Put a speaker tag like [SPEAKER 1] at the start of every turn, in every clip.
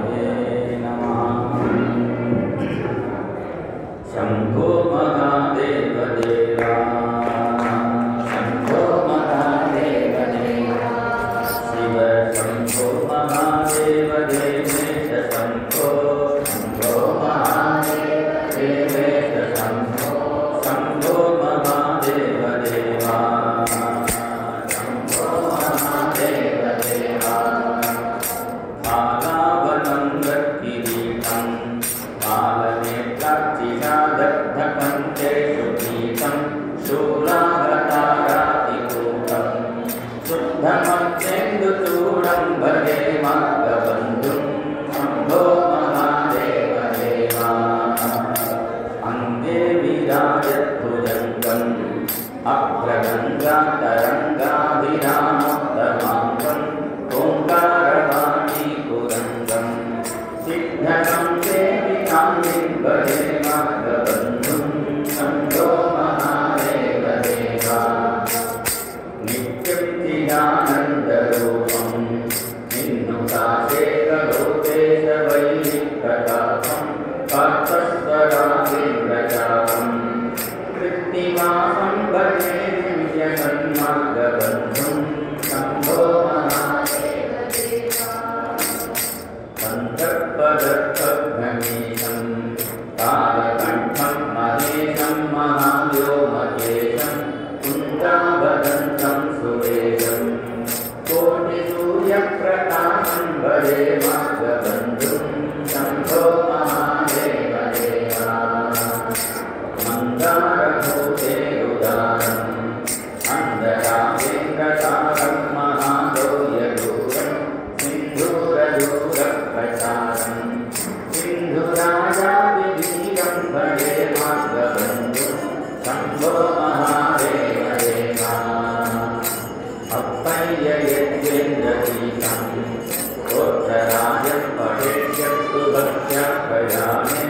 [SPEAKER 1] नमः शम्भो महादेव देवा शम्भो महादेव देवा शिव शम्भो महादेव देवेश शम्भो शम्भो महादेव देवेश शम्भो शम्भो महादेव देवा शम्भो महादेव देवा मालावनं दत्किरीटं मालनेत्राक्षिषादग्धकञ्चेषु गीतं शूलाभतारातिकूटं शुद्धमत्येन्दुचूडं भजे मार्गबन्धुं शम्भो महादेव देवा अङ्गे विराजद्भुजङ्गम् अग्रगङ्गातरङ्गाभिरामोत्तमाङ्गम् ओङ्कारवाणीपुरङ्गम् सिद्धकं सेविकां भजे मार्गबन्धुं शम्भो महादेव देवा नित्यं चिदानन्दरूपं निन्नुताशेखलोकेशवैलिकटापं पार्थस्वराजेन्द्रजापं कृत्तिवासं भजे दिव्यसन्मार्गबन्धुं शम्भो महादेव सन्दर्पदत्तघनीशं तारकण्ठं महेशं महाव्योमकेशं कुन्दाभदन्तं सुरेशं कोटिसूर्यप्रकाशं भजे मार्गबन्धुं शम्भो महादेव देवा मन्दारभूतेरुदारम् अन्धराजेन्द्रतारं महादौर्यदूरं सिन्धूरदूरप्रचारं सिन्धुराजाविधीरं भजे मार्गबन्धुं शम्भो महादेव देवा अप्पय्ययज्ञेन्द्रगीतं गोत्रराजं पठेष्यस्तु भक्त्या प्रयाणे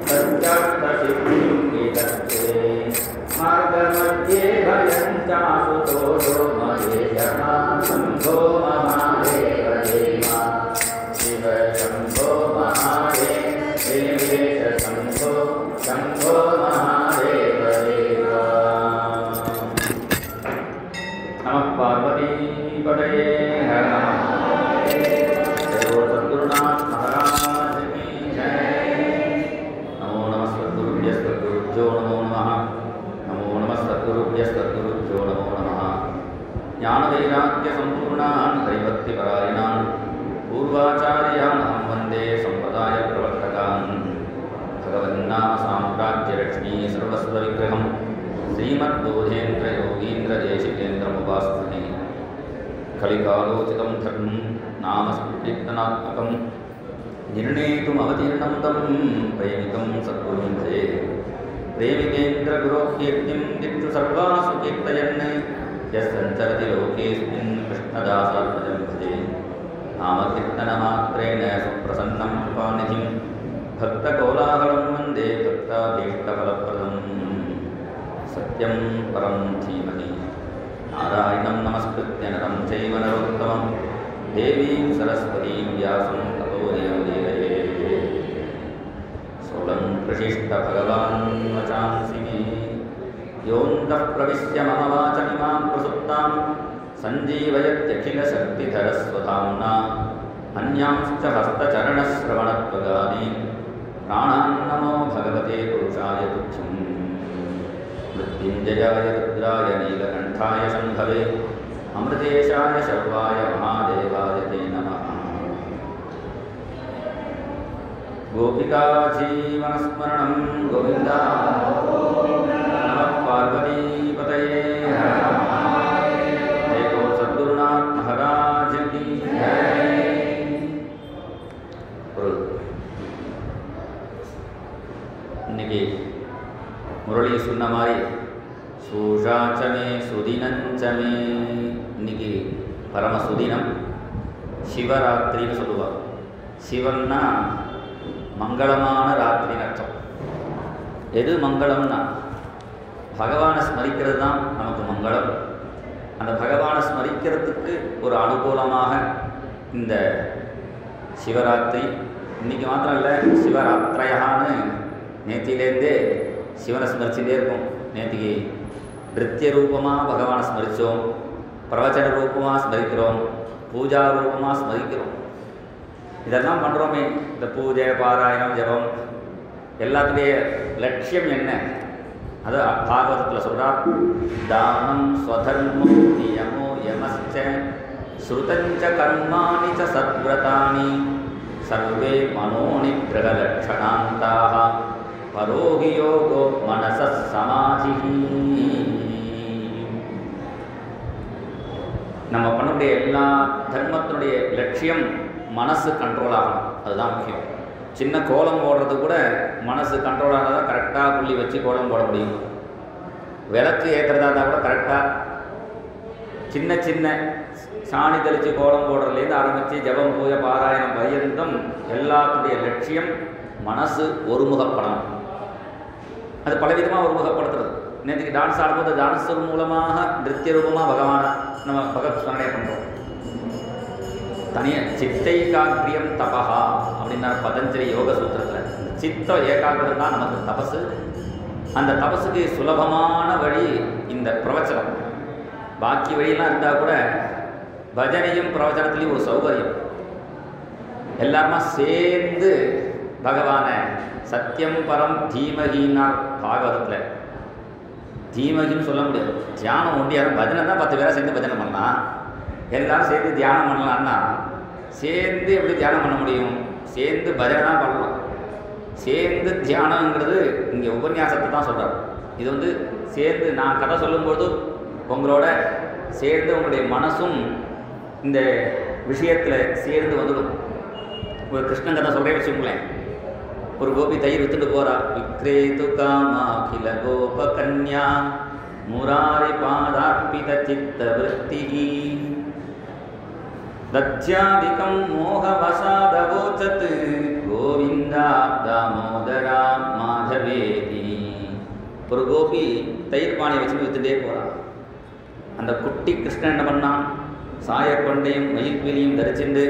[SPEAKER 1] पञ्चार्थसिद्धिं मार्गमध्ये भयं चासुतोषो महेशः शम्भो महादेव देवा शिव शम्भो महादेव देवेश शम्भो शम्भो महादेव देवा नमः पार्वतीपदये हर जयो सद्गुरुनाथ महाराज की जय नमो नमः सद्गुरुभ्यस्तद्गुरुभ्यो नमो नमः नमो नमः सद्गुरुभ्यस्तद्गुरुभ्यो नमो नमः ज्ञानवैराग्यसम्पूर्णान् दैवत्यपरायणान् पूर्वाचार्यान् अहं वन्दे सम्प्रदायप्रवर्तकान् भगवन्नामसाम्राज्यलक्ष्मी सर्वस्वविग्रहं श्रीमद्बोधेन्द्रयोगीन्द्रदेशिकेन्द्रमुपास्महे कलिकालोचितं धर्मं नाम संकीर्तनात्मकं निर्णेतुमवतीर्णं तं प्रेमिकं सद्गुरुं भजे प्रेमिकेन्द्रगुरोकीर्तिं दिक्षु सर्वासु कीर्तयन् यः सञ्चरति लोकेऽस्मिन् कृष्णदासात्मजं भजे नामकीर्तनमात्रेण सुप्रसन्नं कृपानिधिं भक्तकोलाहलं वन्दे भक्ताभीष्टफलप्रदम् सत्यं परं धीमहि नारायणं नमस्कृत्य नरं चैव नरोत्तमं देवीं सरस्वतीं व्यासं ततो जयमुदीरये सोलङ्कृशिष्टभगवान् वचांसि मे योऽन्तः प्रविश्य मम वाचमिमां प्रसुप्तां सञ्जीवयत्यखिलशक्तिधरस्वधाम्ना अन्यांश्च हस्तचरणश्रवणत्वगादीन् प्राणान्नमो भगवते पुरुषाय तुच्छम् मृत्युञ्जयाय रुद्राय नीलकण्ठाय शम्भवे अमृतेशाय शर्वाय महादेवाय ते नमः गोपिकाजीवनस्मरणं गोविन्द नमः पार्वतीपतये जय गो सद्गुरुनाथ महाराज की जय ஒரு இன்னைக்கு முரளி சொன்ன மாதிரி சூஷாச்சமே சுதினஞ்சமே இன்னைக்கு பரம சுதினம் சிவராத்திரின்னு சொல்லுவாங்க சிவன்னா மங்களமான ராத்திரின்னு அர்த்தம் எது மங்களம்னா பகவானை ஸ்மரிக்கிறது தான் நமக்கு மங்களம் அந்த பகவானை ஸ்மரிக்கிறதுக்கு ஒரு அனுகூலமாக இந்த சிவராத்திரி இன்னைக்கு மாத்திரம் இல்லை சிவராத்திரையான்னு நேத்திலேருந்தே சிவனை ஸ்மரிச்சுட்டே இருக்கும் நேத்திக்கு நிருத்திய ரூபமாக பகவானை ஸ்மரித்தோம் பிரவச்சன ரூபமாக ஸ்மரிக்கிறோம் பூஜா ரூபமாக ஸ்மரிக்கிறோம் இதெல்லாம் பண்ணுறோமே இந்த பூஜை பாராயணம் ஜெபம் எல்லாத்துடைய லட்சியம் என்ன அது பாகவதத்தில் சொல்கிறார் தானம் ஸ்வதர்மம் நியமோ யமஸ்ச ஸ்ருதஞ்ச கர்மாணி ச சத்விரதானி சர்வே மனோனிகிரகலட்சணாந்தாக பரோகி யோகோ மனச சமாதி நம்ம பண்ணக்கூடிய எல்லா தர்மத்தினுடைய லட்சியம் மனசு கண்ட்ரோல் ஆகணும் அதுதான் முக்கியம் சின்ன கோலம் போடுறது கூட மனசு கண்ட்ரோல் ஆனால் தான் கரெக்டாக புள்ளி வச்சு கோலம் போட முடியும் விளக்கு ஏற்றுறதா இருந்தால் கூட கரெக்டாக சின்ன சின்ன சாணி தெளித்து கோலம் போடுறதுலேருந்து ஆரம்பித்து ஜபம் பூஜை பாராயணம் பரியந்தம் எல்லாத்துடைய லட்சியம் மனசு ஒருமுகப்படணும் அது பலவிதமாக ஒருமுகப்படுத்துறது நேற்றுக்கு டான்ஸ் ஆடும்போது டான்ஸ் மூலமாக நிருத்திய ரூபமாக பகவானை நம்ம பகவத் ஸ்மரணை பண்ணுறோம் தனியாக சித்தை காக்கிரியம் தபஹா அப்படின்னாரு பதஞ்சலி யோக சூத்திரத்தில் சித்த ஏகாகிரம் தான் நமக்கு தபசு அந்த தபசுக்கு சுலபமான வழி இந்த பிரவச்சனம் பாக்கி வழியெல்லாம் இருந்தால் கூட பஜனையும் பிரவச்சனத்துலேயும் ஒரு சௌகரியம் எல்லாருமா சேர்ந்து பகவானை சத்தியம் பரம் தீமகின்னார் பாகவதத்தில் தீமகின்னு சொல்ல முடியாது தியானம் ஒண்டியாரும் பஜனை தான் பத்து பேராக சேர்ந்து பஜனை பண்ணலாம் எல்லாரும் சேர்ந்து தியானம் பண்ணலான்னா சேர்ந்து எப்படி தியானம் பண்ண முடியும் சேர்ந்து பஜனை தான் பண்ணலாம் சேர்ந்து தியானங்கிறது இங்கே உபன்யாசத்தை தான் சொல்கிறார் இது வந்து சேர்ந்து நான் கதை சொல்லும்போது உங்களோட சேர்ந்து உங்களுடைய மனசும் இந்த விஷயத்தில் சேர்ந்து வந்துடும் ஒரு கிருஷ்ணன் கதை சொல்கிறே வச்சுக்கோங்களேன் ஒரு கோபி தயிர் வித்துட்டு போறா விக்ரேது காமா கில கோப கன்யா முராரி பாதார்ப்பித சித்த விருத்தி தத்யாதிகம் மோகவசாதவோச்சத் கோவிந்தா தாமோதரா மாதவேதி ஒரு கோபி தயிர் பானையை வச்சுட்டு வித்துட்டே போறான் அந்த குட்டி கிருஷ்ணன் என்ன பண்ணான் சாயக்கொண்டையும் மயில்விலியும் தரிச்சுண்டு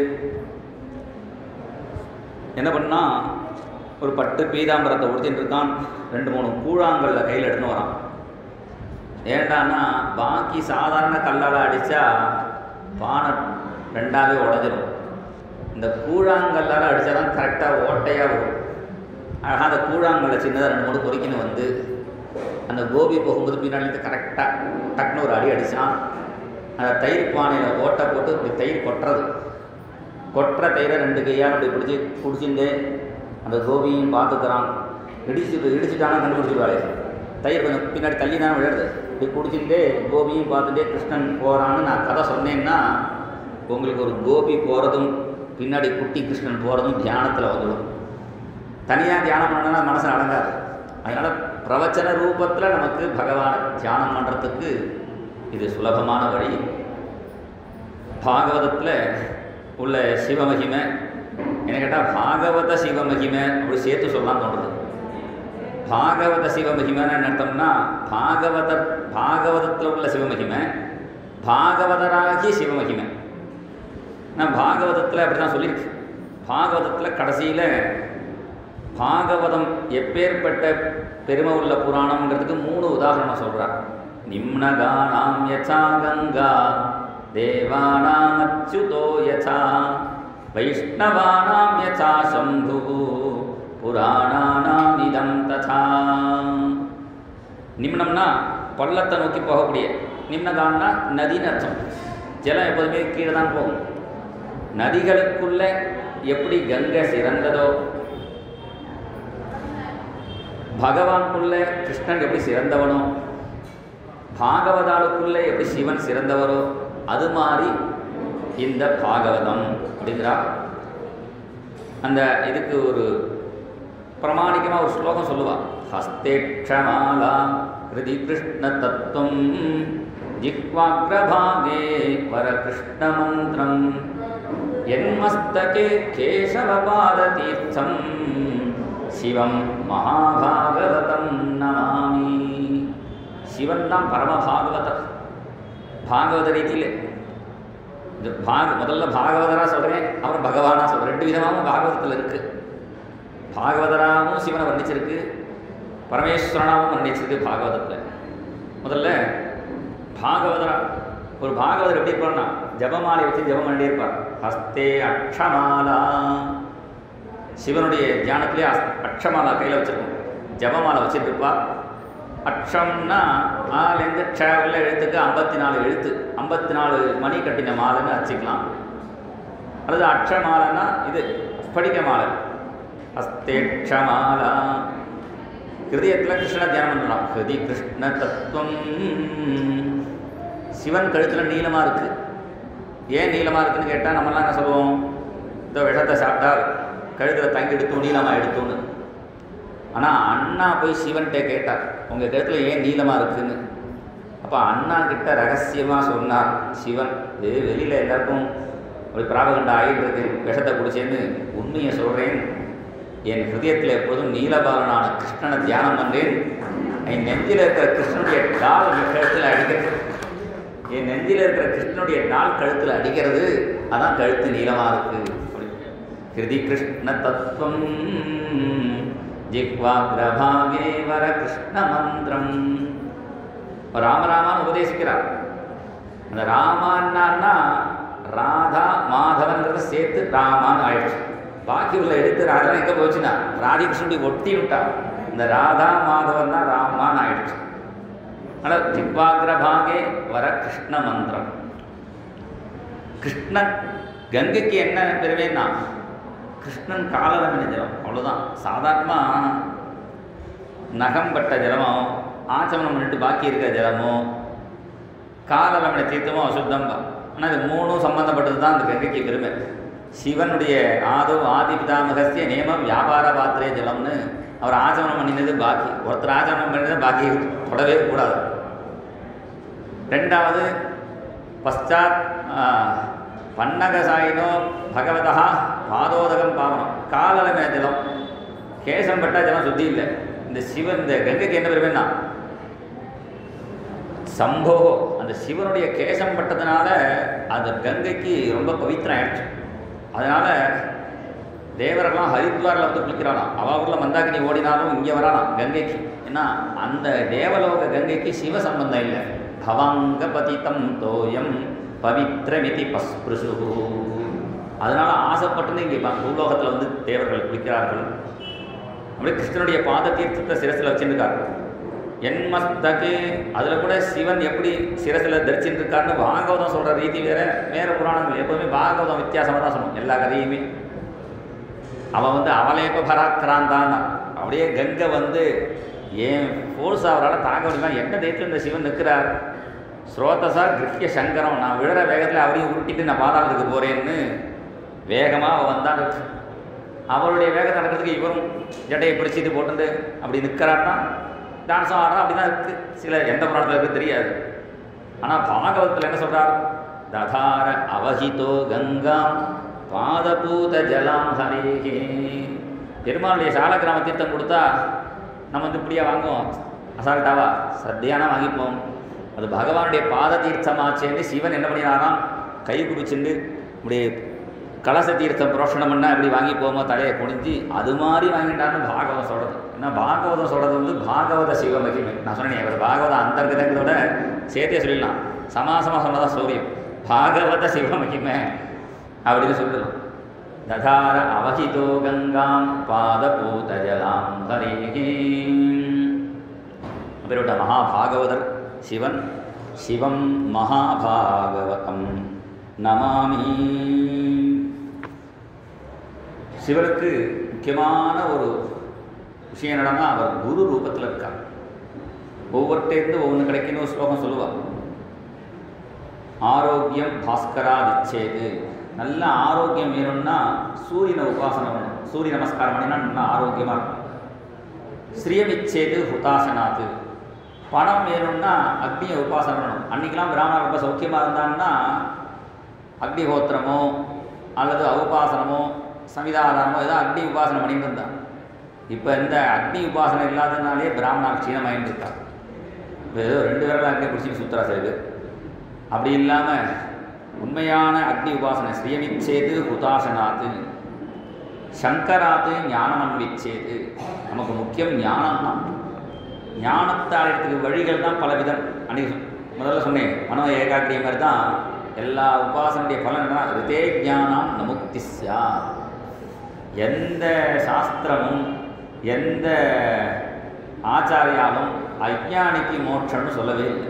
[SPEAKER 1] என்ன பண்ணா ஒரு பட்டு பீதாம்பரத்தை உடுத்திட்டு இருக்கான் ரெண்டு மூணு கூழாங்கல்ல கையில் எடுத்துன்னு வரான் ஏண்டான்னா பாக்கி சாதாரண கல்லால் அடித்தா பானை ரெண்டாவே உடஞ்சிரும் இந்த கூழாங்கல்லால் அடித்தா தான் கரெக்டாக ஓட்டையாக வரும் அழகாக அந்த கூழாங்கல்ல சின்னதாக ரெண்டு மூணு பொறிக்கின்னு வந்து அந்த கோபி போகும்போது பின்னாடி கரெக்டாக டக்குன்னு ஒரு அடி அடித்தான் அந்த தயிர் பானையில் ஓட்டை போட்டு இப்படி தயிர் கொட்டுறது கொட்டுற தயிரை ரெண்டு கையால் அப்படி பிடிச்சி பிடிச்சிட்டு அந்த கோபியும் பார்த்துக்கிறான் இடிச்சு இடிச்சுட்டானா கண்டுபிடிச்சிடுவாளே தயிர் கொஞ்சம் பின்னாடி தள்ளி தானே விழுறது இப்படி குடிச்சுட்டு கோபியும் பார்த்துட்டே கிருஷ்ணன் போகிறான்னு நான் கதை சொன்னேன்னா உங்களுக்கு ஒரு கோபி போகிறதும் பின்னாடி குட்டி கிருஷ்ணன் போகிறதும் தியானத்தில் வந்துடும் தனியாக தியானம் பண்ணனா மனசு அடங்காது அதனால் பிரவச்சன ரூபத்தில் நமக்கு பகவானை தியானம் பண்ணுறதுக்கு இது சுலபமான வழி பாகவதத்தில் உள்ள சிவமகிமை என்ன கேட்டால் பாகவத சிவமகிமை அப்படி சேர்த்து சொல்லலாம் தோணுது பாகவத சிவமகிமைன்னு என்ன அர்த்தம்னா பாகவதர் பாகவதத்தில் உள்ள சிவமகிமை பாகவதராகி சிவமகிமை நான் பாகவதத்தில் அப்படி தான் சொல்லியிருக்கு பாகவதத்தில் கடைசியில் பாகவதம் எப்பேற்பட்ட பெருமை உள்ள புராணம்ங்கிறதுக்கு மூணு உதாரணம் சொல்கிறார் நிம்னகானாம் யசா கங்கா தேவானாம் அச்சுதோ யசா வைஷ்ணவானாம் யசா சம்பு புராணானாம் இதம் ததா நிம்னம்னா பள்ளத்தை நோக்கி போகக்கூடிய நிம்னகான்னா நதின்னு அர்த்தம் ஜலம் எப்போதுமே கீழே தான் போகும் நதிகளுக்குள்ள எப்படி கங்கை சிறந்ததோ பகவானுக்குள்ள கிருஷ்ணன் எப்படி சிறந்தவனோ பாகவதாளுக்குள்ள எப்படி சிவன் சிறந்தவரோ அது மாதிரி இந்த பாகவதம் அப்படிங்கிறா அந்த இதுக்கு ஒரு பிரமாணிக்கமாக ஒரு ஸ்லோகம் சொல்லுவா ஹஸ்தேக்ஷமாலா ஹிருதி கிருஷ்ண தத்துவம் ஜிஹ்வாக்ரபாகே வரகிருஷ்ண மந்திரம் என்மஸ்தகே கேசவபாததீர்த்தம் சிவம் மகாபாகவதம் நமாமி சிவன் தான் பரமபாகவதர் பாகவத ரீதியில் இது பாக முதல்ல பாகவதராக சொல்கிறேன் அப்புறம் பகவானாக சொல்கிறேன் ரெண்டு விதமாகவும் பாகவதத்தில் இருக்குது பாகவதராகவும் சிவனை வர்ணிச்சிருக்கு பரமேஸ்வரனாகவும் வர்ணிச்சிருக்கு பாகவதத்தில் முதல்ல பாகவதரா ஒரு பாகவதர் எப்படி இருப்பார்னா ஜபமாலை வச்சு ஜபம் பண்ணிட்டே இருப்பார் ஹஸ்தே அக்ஷமாலா சிவனுடைய தியானத்திலே அஸ்- அக்ஷமாலா கையில் வச்சிருக்கோம் ஜபமாலை வச்சுட்டு இருப்பார் அக்ஷம்னா ஆலேருந்து க்ஷ எழுத்துக்கு ஐம்பத்தி நாலு எழுத்து ஐம்பத்தி நாலு மணி கட்டின மாலைன்னு வச்சுக்கலாம் அல்லது அக்ஷமாலைன்னா இது ஸ்படிக மாலை அஸ்தேட்சமாலா ஹிருதயத்தில் கிருஷ்ண தியானம் பண்ணலாம் ஹிருதி கிருஷ்ண தத்துவம் சிவன் கழுத்தில் நீளமாக இருக்கு ஏன் நீளமாக இருக்குன்னு கேட்டால் நம்மலாம் என்ன சொல்லுவோம் இந்த விஷத்தை சாப்பிட்டால் கழுத்தில் தங்கி எடுத்தோம் நீளமாக எடுத்தோன்னு ஆனால் அண்ணா போய் சிவன்கிட்ட கேட்டார் உங்கள் கழுத்தில் ஏன் நீளமாக இருக்குன்னு அப்போ அண்ணா கிட்ட ரகசியமாக சொன்னார் சிவன் இது வெளியில் எல்லாருக்கும் ஒரு பிராபகண்ட ஆயிட்டு இருக்கு விஷத்தை குடிச்சேன்னு உண்மையை சொல்கிறேன் என் ஹிருதயத்தில் எப்போதும் நீலபாலனான கிருஷ்ணனை தியானம் பண்ணேன் என் நெஞ்சில் இருக்கிற கிருஷ்ணனுடைய டால் என் கழுத்தில் அடிக்கிறது என் நெஞ்சில் இருக்கிற கிருஷ்ணனுடைய டால் கழுத்தில் அடிக்கிறது அதான் கழுத்து நீளமாக இருக்கு அப்படி. ஹிருதி கிருஷ்ண தத்துவம் ஜிஹ்வாகிரபாகே வர கிருஷ்ண மந்திரம் ராமராமான்னு உபதேசிக்கிறார் அந்த ராமான்னா ராதா மாதவன்றத சேர்த்து ராமான்னு ஆயிடுச்சு பாக்கி உள்ள எடுத்து ராதா எங்கே போச்சுன்னா ராதிகிருஷ்ணனுடைய ஒட்டி விட்டா இந்த ராதா மாதவன் தான் ராமான்னு ஆயிடுச்சு ஆனால் ஜிஹ்வாகிரபாகே வர கிருஷ்ண மந்திரம் கிருஷ்ணன் கங்கைக்கு என்ன பெருமைன்னா கிருஷ்ணன் காலரமின ஜலம் அவ்வளோதான் சாதாரணமாக நகம் பட்ட ஜலமோ ஆச்சமனம் பண்ணிட்டு பாக்கி இருக்கிற ஜலமோ காலரமண தீர்த்தமோ அசுத்தம் ஆனால் இது மூணும் சம்பந்தப்பட்டது தான் அந்த கங்கைக்கு பெருமை சிவனுடைய ஆதோ ஆதி பிதாமகஸ்திய நியமம் வியாபார பாத்திரே ஜலம்னு அவர் ஆச்சமனம் பண்ணினது பாக்கி ஒருத்தர் ஆச்சமனம் பண்ணினது பாக்கி தொடவே கூடாது ரெண்டாவது பశ్చాத் பன்னகசாயினோ பகவதா பாதோதகம் பாவனம் காலலமே ஜலம் கேசம் பட்டா ஜலம் சுத்தி இல்லை இந்த சிவன் இந்த கங்கைக்கு என்ன பெருமைன்னா சம்போகோ அந்த சிவனுடைய கேசம் பட்டதுனால அந்த கங்கைக்கு ரொம்ப பவித்திரம் ஆயிடுச்சு அதனால தேவரெல்லாம் ஹரித்வாரில் வந்து குளிக்கிறாளாம் அவ ஊரில் மந்தாகினி ஓடினாலும் இங்கே வராளாம் கங்கைக்கு ஏன்னா அந்த தேவலோக கங்கைக்கு சிவ சம்பந்தம் இல்லை பவாங்க பதித்தம் தோயம் பவித்ரமிதி பஸ்பிருஷு அதனால ஆசைப்பட்டு இங்கே பூலோகத்தில் வந்து தேவர்கள் குளிக்கிறார்கள் அப்படியே கிருஷ்ணனுடைய பாத தீர்த்தத்தை சிரசில் வச்சுருக்கார் என்மஸ்தகு அதில் கூட சிவன் எப்படி சிரசில் தரிச்சுட்டு இருக்காருன்னு பாகவதம் சொல்கிற ரீதி வேற வேற புராணங்கள் எப்போதுமே பாகவதம் வித்தியாசமாக தான் சொல்லுவோம் எல்லா கதையுமே அவன் வந்து அவலேப்ப பராக்கிராந்தான் அப்படியே கங்கை வந்து ஏன் ஃபோர்ஸ் அவரால் தாங்க முடியுமா என்ன தைத்தில் இந்த சிவன் நிற்கிறார் ஸ்ரோதசா கிருஹ்ய சங்கரம் நான் விழுற வேகத்தில் அவரையும் உருட்டிட்டு நான் பாதாளத்துக்கு போகிறேன்னு வேகமாக அவன் வந்தான் அவருடைய வேகத்தை நடக்கிறதுக்கு இவரும் ஜடையை பிடிச்சிட்டு போட்டு அப்படி நிற்கிறாருன்னா டான்ஸும் ஆடுறோம் அப்படி தான் இருக்குது சில எந்த புராணத்தில் இருக்கு தெரியாது ஆனால் பாகவதத்தில் என்ன சொல்கிறார் ததார அவஹிதோ கங்காம் பாதபூத ஜலாம் ஹரேகே பெருமாளுடைய சால கிராம தீர்த்தம் கொடுத்தா நம்ம வந்து இப்படியா வாங்குவோம் அசால்ட்டாவா சத்தியானா வாங்கிப்போம் அது பகவானுடைய பாத தீர்த்தமாச்சேன்னு சிவன் என்ன பண்ணினாராம் கை குடிச்சுண்டு இப்படி கலச தீர்த்தம் புரோஷனம் பண்ணால் எப்படி வாங்கி போமோ தலையை குனிஞ்சு அது மாதிரி வாங்கிட்டாருன்னு பாகவதம் சொல்கிறது ஏன்னா பாகவதம் சொல்கிறது வந்து பாகவத சிவ மகிமை நான் சொன்னேன் அவர் பாகவத அந்தர்கதங்களோட சேர்த்தே சொல்லிடலாம் சமாசமாக சொன்னதான் சூரியம் பாகவத சிவ மகிமை அப்படின்னு சொல்லலாம் ததார அவஹிதோ கங்காம் பாதபூதஜலாம் ஹரேகே அப்பேற்பட்ட மகாபாகவதர் சிவன் சிவம் மகாபாகவதம் நமாமி சிவனுக்கு முக்கியமான ஒரு விஷயம் என்னன்னா அவர் குரு ரூபத்தில் இருக்கார் ஒவ்வொருத்தேருந்து ஒவ்வொன்று கிடைக்கணும் ஒரு ஸ்லோகம் சொல்லுவார் ஆரோக்கியம் பாஸ்கரா விச்சேது நல்ல ஆரோக்கியம் வேணும்னா சூரியனை உபாசனை பண்ணணும் சூரிய நமஸ்காரம் பண்ணினா நல்லா ஆரோக்கியமாக இருக்கும் ஸ்ரீயமிச்சேது ஹுதாசனாது பணம் வேணும்னா அக்னியை உபாசனை பண்ணணும் அன்றைக்கெலாம் பிராமணர் ரொம்ப சௌக்கியமாக இருந்தாங்கன்னா அக்னிஹோத்திரமோ அல்லது அவுபாசனமோ சமிதாதானமோ ஏதோ அக்னி உபாசனை பண்ணிட்டு இருந்தான் இப்போ இந்த அக்னி உபாசனை இல்லாததுனாலே பிராமணா க்ஷீணமாயின்னு இருக்கா இப்போ ஏதோ ரெண்டு பேரில் அக்னி பிடிச்சிட்டு சுற்றுறா சைடு அப்படி இல்லாமல் உண்மையான அக்னி உபாசனை ஸ்ரீயமிச்சேது ஹுதாசனாத்து சங்கராத்து ஞானம் அன்விச்சேது நமக்கு முக்கியம் ஞானம் தான் ஞானத்தை அடையறதுக்கு வழிகள் தான் பல விதம் அன்னைக்கு சொ- முதல்ல சொன்னேன் மனோ ஏகாக்கிரிய மாதிரி தான் எல்லா உபாசனுடைய பலன் என்ன ரிதே ஞானம் நமுக்தி சாத் எந்த சாஸ்திரமும் எந்த ஆச்சாரியாலும் அஜ்ஞானிக்கு மோட்சம்னு சொல்லவே இல்லை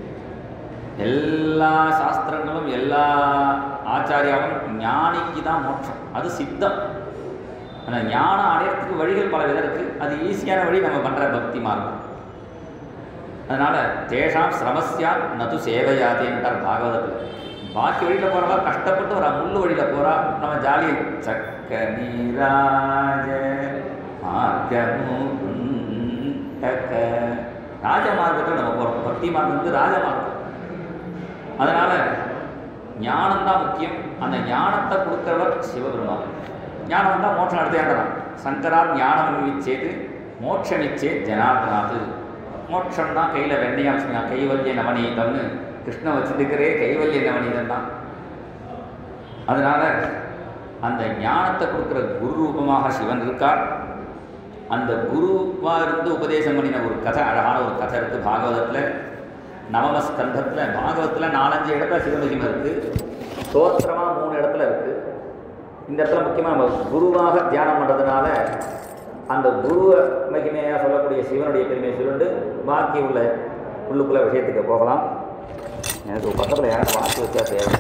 [SPEAKER 1] எல்லா சாஸ்திரங்களும் எல்லா ஆச்சாரியாலும் ஞானிக்கு தான் மோட்சம் அது சித்தம் அந்த ஞானம் அடையறதுக்கு வழிகள் பல விதம் இருக்குது அது ஈஸியான வழி நம்ம பண்ணுற பக்தி மார்க்கம் அதனால் தேஷாம் சிரமஸ்யா நது சேவையாதேன்றார் பாகவதத்தில் பாக்கி வழியில் போகிறவா கஷ்டப்பட்டு ஒரு முள்ளு வழியில் போகிறா நம்ம ஜாலி சக்க நீராஜ மார்க்கமு தக்க ராஜ மார்க்கத்தில் நம்ம போகிறோம் பக்தி மார்க்கம் வந்து ராஜ மார்க்கம் அதனால் ஞானம் தான் முக்கியம் அந்த ஞானத்தை கொடுக்கிறவர் சிவபெருமான் ஞானம் வந்தால் மோட்சம் நடத்தையாண்டதான் சங்கரார் ஞானம் விச்சேது மோட்சமிச்சே ஜனார்தனாது மோட்சம் தான் கையில் வெண்ணையா வச்சுக்கலாம் கைவல்ய நவநீதம்னு கிருஷ்ணன் வச்சுருக்கிறே கைவல்ய நவநீதம் தான் அதனால் அந்த ஞானத்தை கொடுக்குற குரு ரூபமாக சிவன் இருக்கார் அந்த குருவாக இருந்து உபதேசம் பண்ணின ஒரு கதை அழகான ஒரு கதை இருக்குது பாகவதத்தில் நவம ஸ்கந்தத்தில் பாகவத்தில் நாலஞ்சு இடத்துல சிவமகிமை இருக்குது ஸ்தோத்திரமாக மூணு இடத்துல இருக்குது இந்த இடத்துல முக்கியமாக நம்ம குருவாக தியானம் பண்ணுறதுனால அந்த குருவ மகிமையாக சொல்லக்கூடிய சிவனுடைய பெருமையை சொல்லிட்டு பாக்கி உள்ள உள்ளுக்குள்ள விஷயத்துக்கு போகலாம் எனக்கு பக்கத்தில் யாரும் வாசி வச்சா தேவை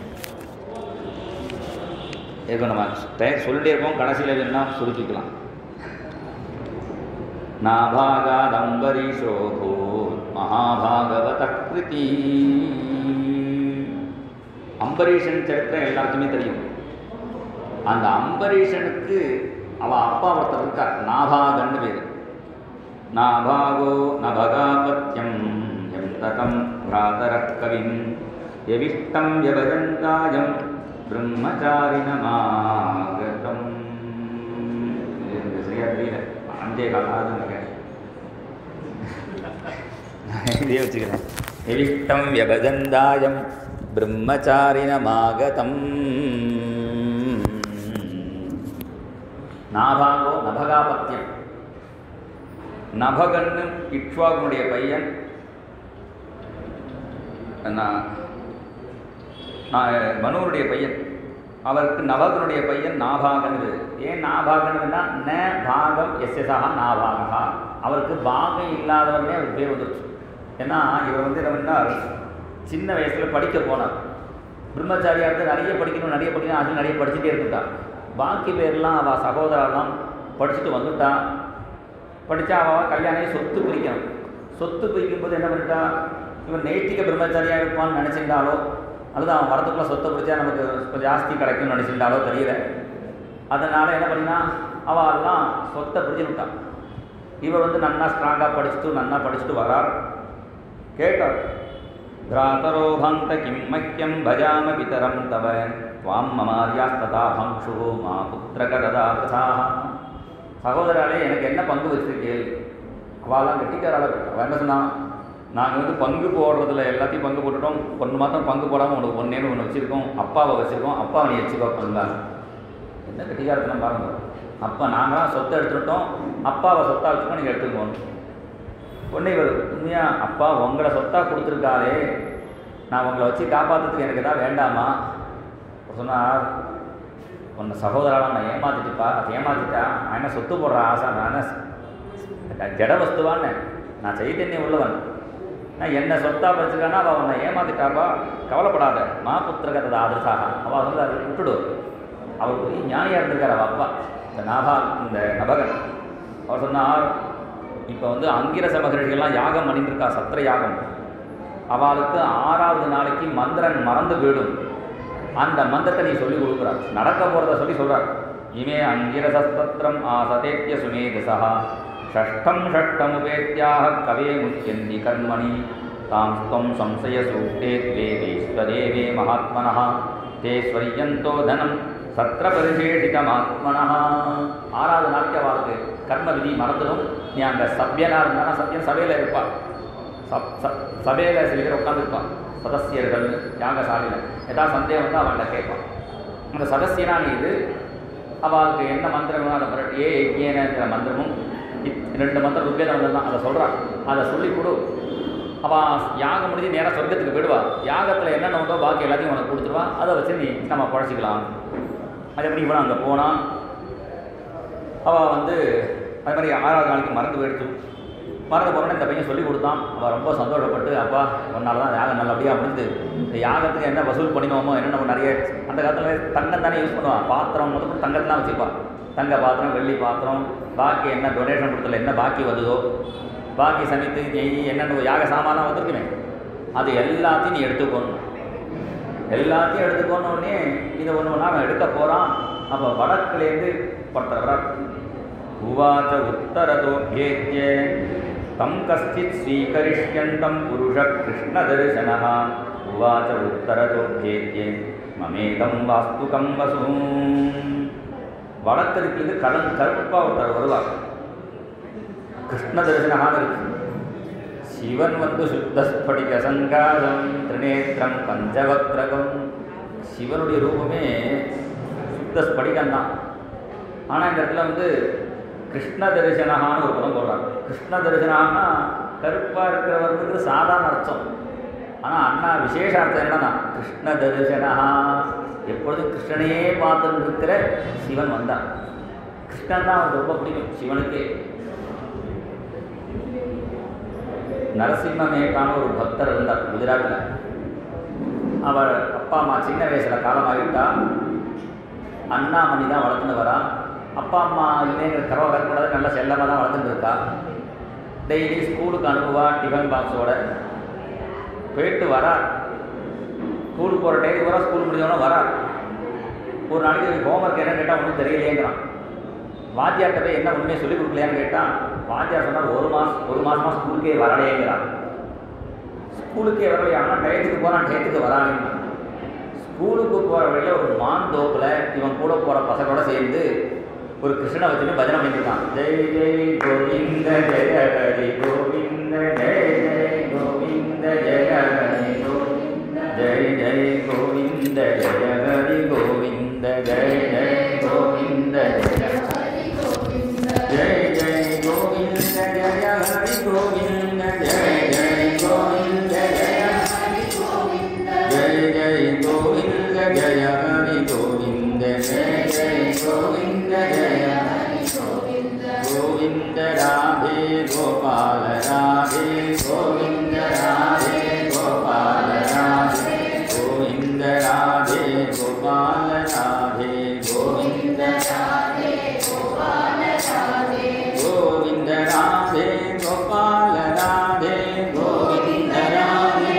[SPEAKER 1] இருக்கும் நம்ம டயர் சொல்லிட்டே இருப்போம் கடைசியில் வேணும்னா சுருக்கிக்கலாம் நாபாகாதம்பரீஷோபோ மகாபாகவத கிருதி அம்பரீஷன் சரித்திரம் எல்லாருக்குமே தெரியும் அந்த அம்பரீஷனுக்கு அவ அப்பா ஒருத்தர் இருக்கார் நாபாகன்னு பேர் நாபாகோ நபகாபத்யம் எம் தகம் பிராதரக் கவிம் எவிஷ்டம் வியபஜந்தாயம் பிரம்மச்சாரிணமாகதம் இது எனக்கு சரியா தெரியல அஞ்சே காலாவது நினைக்கிறேன் நான் இதே வச்சுக்கிறேன் எவிஷ்டம் வியபஜந்தாயம் பிரம்மச்சாரிணமாகதம் நாபாகோ நபகாபத்தியம் நபகன்னு இக்ஷ்வாகுனுடைய பையன் நான் நான் மனுவனுடைய பையன் அவருக்கு நபகனுடைய பையன் நாபாகன் பேரு. ஏன் நாபாகன்னா ந பாகம் எஸ்எஸ்ஆ நாபாகா அவருக்கு பாகம் இல்லாதவனே அவர் பேர் வந்துருச்சு ஏன்னா இவர் வந்து என்ன பண்ணார் சின்ன வயசில் படிக்க போனார் பிரம்மச்சாரியா இருந்து நிறைய படிக்கணும் நிறைய படிக்கணும் அது நிறைய படிச்சுட்டே இருந்துட்டான் பாக்கி பேர்லாம் அவள் சகோதரெல்லாம் படிச்சுட்டு வந்துட்டான் படித்தா அவள் கல்யாணம் சொத்து பிரிக்கணும் சொத்து பிரிக்கும்போது என்ன பண்ணிட்டா இவன் நைட்டிக பிரம்மச்சாரியாக இருப்பான்னு நினச்சிருந்தாலோ அல்லது அவன் வரதுக்குள்ள சொத்தை பிடிச்சா நமக்கு கொஞ்சம் ஜாஸ்தி கிடைக்கும்னு நினச்சிருந்தாலோ தெரியல அதனால் என்ன பண்ணினா அவள் எல்லாம் சொத்தை பிடிச்சு விட்டான் இவர் வந்து நன்னா ஸ்ட்ராங்காக படிச்சுட்டு நன்னா படிச்சுட்டு வரார் கேட்டார் भ्रातरोभन्त किं मह्यं भजाम पितरं तव त्वां ममार्यास्तथा भंशुः மா புத்திரகதா பிரசாக சகோதராலே எனக்கு என்ன பங்கு வச்சிருக்கீள் அவெல்லாம் கெட்டிக்காரால அவன் என்ன சொன்னான் நாங்கள் வந்து பங்கு போடுறதுல எல்லாத்தையும் பங்கு போட்டுட்டோம் ஒன்று மாத்திரம் பங்கு போடாமல் உனக்கு ஒன்றேன்னு ஒன்று வச்சுருக்கோம் அப்பாவை வச்சுருக்கோம் அப்பாவை நீ வச்சுக்கோ பண்ணலாம் என்ன கெட்டிக்காரத்தெல்லாம் பாருங்க அப்போ நாங்களாம் சொத்தை எடுத்துட்டோம் அப்பாவை சொத்தா வச்சுக்கோ நீங்கள் எடுத்துக்கோங்க உடனே இவர் உண்மையா அப்பா உங்களை சொத்தா கொடுத்துருக்காரே நான் உங்களை வச்சு காப்பாற்றுறதுக்கு எனக்கு எதாவது வேண்டாமா அப்ப சொன்னார் உன்னை சகோதராலாம் நான் ஏமாத்திட்டுப்பா அது ஏமாத்திட்டா நான் என்ன சொத்து போடுற ஆசை நான் என்ன ஜட வஸ்துவான்னு நான் சைத்தன்யம் உள்ளவன் நான் என்ன சொத்தா படிச்சிருக்கானா அவள் உன்னை ஏமாத்திட்டாப்பா கவலைப்படாத மா புத்திரகத்தை ஆதர்சாக அவள் வந்து அதை விட்டுடு அவர் பெரிய ஞானியாக இருந்திருக்கார் அவள் அப்பா இந்த நாபா இந்த நபகன் அவர் சொன்னார் இப்போ வந்து அங்கிரச மகரிஷிகள்லாம் யாகம் பண்ணிட்டுருக்கா சத்திர யாகம் அவளுக்கு ஆறாவது நாளைக்கு மந்திரன் மறந்து போயிடும் அந்த மந்திரத்தை நீ சொல்லி கொடுக்குறார் நடக்க போகிறத சொல்லி சொல்கிறார் இமே அங்கிரசஸ்தத்திரம் ஆசதேத்திய சுமேதசா ஷஷ்டம் ஷஷ்டமுபேத்தியாக கவே முக்கியந்தி கர்மணி தாம் ஸ்வம் சம்சய சூக்தே द्वे विश्वदेवे महात्मनः ते ஸ்வரியந்தோ தனம் சத்திர பரிசேஷிதமாத்மனः ஆறாவது நாளைக்கு அவளுக்கு கர்ம விதி மறந்துடும் நீ அங்கே சபியனாக இருந்தானா சபியன் சபையில் இருப்பாள் சப் ச சபையில் சில பேர் உட்காந்துருப்பான் சதஸ்யர்கள் யாகசாலையில் ஏதாவது சந்தேகம் வந்தால் அவன்கிட்ட கேட்பான் அந்த சதஸ்யனா நீ இது அவளுக்கு என்ன மந்திரம் வேணும் அதை புரட்டி ஏ யஜ்ஞேனங்கிற மந்திரமும் இத்- ரெண்டு மந்திரம் ருக்கேத மந்திரம் தான் அதை சொல்கிறான் அதை சொல்லி கொடு அவள் யாகம் முடிஞ்சு நேராக சொர்க்கத்துக்கு போயிடுவா யாகத்தில் என்னென்ன உண்டோ பாக்கி எல்லாத்தையும் உனக்கு கொடுத்துருவா அதை வச்சு நீ நம்ம குழச்சிக்கலாம் அதே மாதிரி இவன் அங்கே போனான் அவள் வந்து அது மாதிரி ஆறாவது நாளைக்கு மறந்து போயிடுச்சு மறந்து போனோடனே இந்த பையன் சொல்லி கொடுத்தான் அவள் ரொம்ப சந்தோஷப்பட்டு அப்பா உன்னால தான் யாகம் நல்லபடியாக முடிஞ்சு இந்த யாகத்துக்கு என்ன வசூல் பண்ணினோமோ என்னென்ன நிறைய அந்த காலத்தில் தங்கம் தானே யூஸ் பண்ணுவான் பாத்திரம் முதல் தங்கத்தான் வச்சுப்பான் தங்க பாத்திரம் வெள்ளி பாத்திரம் பாக்கி என்ன டொனேஷன் கொடுத்தல என்ன பாக்கி வந்ததோ பாக்கி சமைத்து நெய் என்னென்ன யாக சாமானாக வந்திருக்குமே அது எல்லாத்தையும் நீ எடுத்துக்கணும் எல்லாத்தையும் எடுத்துக்கோன்னு உடனே இதை ஒன்று ஒன்றா அவன் எடுக்க போகிறான் அப்போ வடக்குலேருந்து ஒருத்தர் வரார் உவாச்ச உத்தரதோ பேத்திய தம் கஷ்டித் ஸ்வீகரிஷ்யண்டம் புருஷ கிருஷ்ணதர்சனः உவாச்ச உத்தரதோ பேத்திய மமேதம் வாஸ்துகம் வசூம் வடக்கிலிருந்து கடன் கருப்பாக ஒருத்தர் வருவார் கிருஷ்ண தரிசனமாக இருக்கு சிவன் வந்து சுத்தஸ்படிக சங்காரம் திரிநேத்திரம் பஞ்சவக்ரகம் சிவனுடைய ரூபமே சுத்த ஸ்படிகம் தான் ஆனால் இந்த இடத்துல வந்து கிருஷ்ண தரிசனகான்னு ஒரு பதம் போடுறாங்க கிருஷ்ண தரிசனம்னா கருப்பாக இருக்கிறவருக்கு சாதாரண அர்த்தம் ஆனால் அண்ணா விசேஷ அர்த்தம் என்னன்னா கிருஷ்ண தரிசனஹா எப்பொழுதும் கிருஷ்ணனையே பார்த்துட்டு இருக்கிற சிவன் வந்தான் கிருஷ்ணன் தான் அவனுக்கு ரொம்ப பிடிக்கும் சிவனுக்கே நரசிம்ம மேகான ஒரு பக்தர் இருந்தார் குஜராத்தில் அவர் அப்பா அம்மா சின்ன வயசில் காலமாகிட்டா அண்ணாமணி தான் வளர்த்துன்னு வரா அப்பா அம்மா இல்லைங்கிற கறவை வரக்கூடாது நல்ல செல்லமாக தான் வளர்த்துட்டு இருக்கா டெய்லி ஸ்கூலுக்கு அனுப்புவா டிஃபன் பாக்ஸோட போயிட்டு வரா ஸ்கூலுக்கு போகிற டைத்துக்கு வரா ஸ்கூல் முடிஞ்சவொன்னே வரா ஒரு நாளைக்கு ஹோம்ஒர்க் என்ன கேட்டால் ஒன்றும் தெரியலையேங்கிறான் வாத்தியார்கிட்ட போய் என்ன உண்மையை சொல்லிக் கொடுக்கலையான்னு கேட்டால் வாத்தியார் சொன்னார் ஒரு மாதம் ஒரு மாதமாக ஸ்கூலுக்கே வரலையேங்கிறான் ஸ்கூலுக்கே வரலையா ஆனால் டயத்துக்கு போகிறான் டயத்துக்கு வரானேன்னா ஸ்கூலுக்கு போகிற வழியில் ஒரு மான் தோப்பில் இவன் கூட போகிற பசங்களோட சேர்ந்து ஒரு கிருஷ்ணனை வச்சுட்டு பஜனை பண்ணிருக்கான் ஜெய் ஜெய் கோவிந்த ஜெய ஹரி கோவிந்த ஜெய் ஜெய் கோவிந்த ஜெய ஹரி கோவிந்த ஜெய் ஜெய் கோவிந்த ஜெய ஹரி கோவிந்த ஜெய் ஜெய் கோவிந்த ஜெய ஜெய் ஜெய் கோவிந்த ஜெய ஹரி கோவிந்த ஜெய் ஜெய் கோவிந்த ஜெய ஜெய ஜெய கோவிந்த ஜெய ஹரி கோவிந்த ஜெய ஜெய கோவிந்த ஜெய கோவிந்த ராதே கோபால ராதே கோவிந்த ராதே கோபால ராதே கோவிந்த ராதே கோபால ராதே கோவிந்த கோவிந்த ராதே கோபால ராதே கோவிந்த ராதே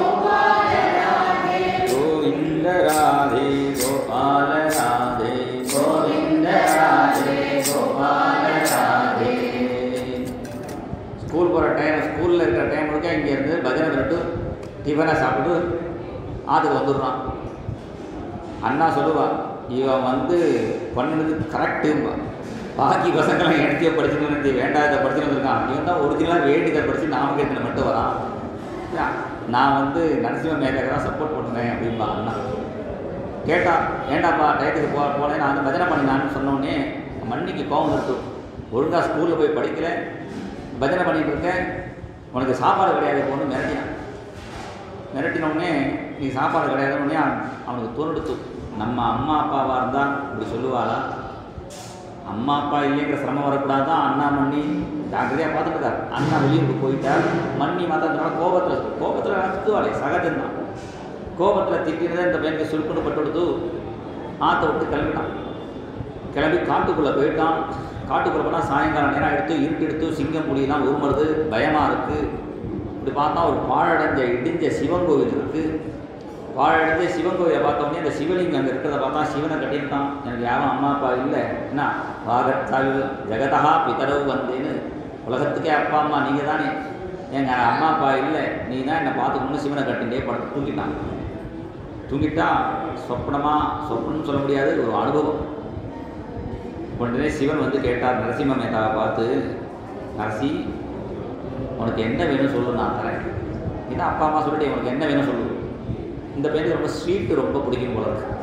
[SPEAKER 1] கோவிந்த ராதே கோபால ராதே கோவிந்த ராதே கோபால ராதே ஸ்கூல் போகிற டைம் ஸ்கூலில் இருக்கிற டைம் வரைக்கும் இங்கே இருந்து பஜனை பண்ணிட்டு டிஃபனை சாப்பிட்டு ஆற்றுக்கு வந்துடுறான் அண்ணா சொல்லுவா இவன் வந்து பண்ணது கரெக்டும்பா பாக்கி பசங்களாம் எடுத்தியோ படிச்சுட்டு வந்து வேண்டாத படிச்சுட்டு வந்திருக்கான் இவன் தான் ஒரிஜினலாக வேண்டியதை படித்து நாமக்கேத்தில் மட்டும் வரான் யா, நான் வந்து நரசிம்ம மேகரை தான் சப்போர்ட் பண்ணுவேன் அப்படின்பா அண்ணா கேட்டா ஏண்டாப்பா டயத்துக்கு போ போனேன் நான் வந்து பஜனை பண்ணினான்னு சொன்னோடனே மண்ணிக்கு கோவம் வந்துட்டு ஒழுங்காக ஸ்கூலில் போய் படிக்கல பஜனை பண்ணிட்டு இருக்கேன் உனக்கு சாப்பாடு கிடையாது பொண்ணு மிரட்டினான் மிரட்டினோடனே நீ சாப்பாடு கிடையாதுன்னொடனே அவனுக்கு தோணுடுத்து நம்ம அம்மா அப்பாவாக இருந்தால் இப்படி சொல்லுவாளா அம்மா அப்பா இல்லைங்கிற சிரமம் வரக்கூடாது தான் அண்ணா மண்ணி ஜாக்கிரதையாக பார்த்துட்டு இருக்கார் அண்ணா வெளியூருக்கு போயிட்டார் மண்ணி மாற்றதுனால கோபத்தில் கோபத்தில் சுற்றுவாளே சகஜம்தான் கோபத்தில் திட்டினதை இந்த பையனுக்கு சுருக்குன்னு பட்டு கொடுத்து ஆற்றை விட்டு கிளம்பிட்டான் கிளம்பி காட்டுக்குள்ளே போயிட்டான் காட்டுக்குள்ளே போனால் சாயங்காலம் நேரம் எடுத்து இருட்டு எடுத்து சிங்கம் புலியெல்லாம் உருமுறது பயமாக இருக்குது இப்படி பார்த்தா ஒரு பாழடைஞ்ச இடிஞ்ச சிவன் கோவில் இருக்குது பாழடைஞ்ச சிவன் கோவிலை பார்த்தோன்னே அந்த சிவலிங்கம் அங்கே இருக்கிறத பார்த்தா சிவனை கட்டியிருக்கான் எனக்கு யாரும் அம்மா அப்பா இல்லை என்ன வாகத்தாவி ஜெகதா பிதரவு வந்தேன்னு உலகத்துக்கே அப்பா அம்மா நீங்கள் தானே எங்கள் அம்மா அப்பா இல்லை நீ தான் என்னை பார்த்துக்கணும்னு சிவனை கட்டிகிட்டே படுத்து தூங்கிட்டான் தூங்கிட்டா சொப்னமா சொப்னம்னு சொல்ல முடியாது ஒரு அனுபவம் உடனே சிவன் வந்து கேட்டார் நரசிம்ம மேதாவை பார்த்து நரசி உனக்கு என்ன வேணும் சொல்லு நான் தரேன் ஏன்னா அப்பா அம்மா சொல்லிட்டு உனக்கு என்ன வேணும் சொல்லு இந்த பையனுக்கு ரொம்ப ஸ்வீட்டு ரொம்ப பிடிக்கும் போல இருக்கு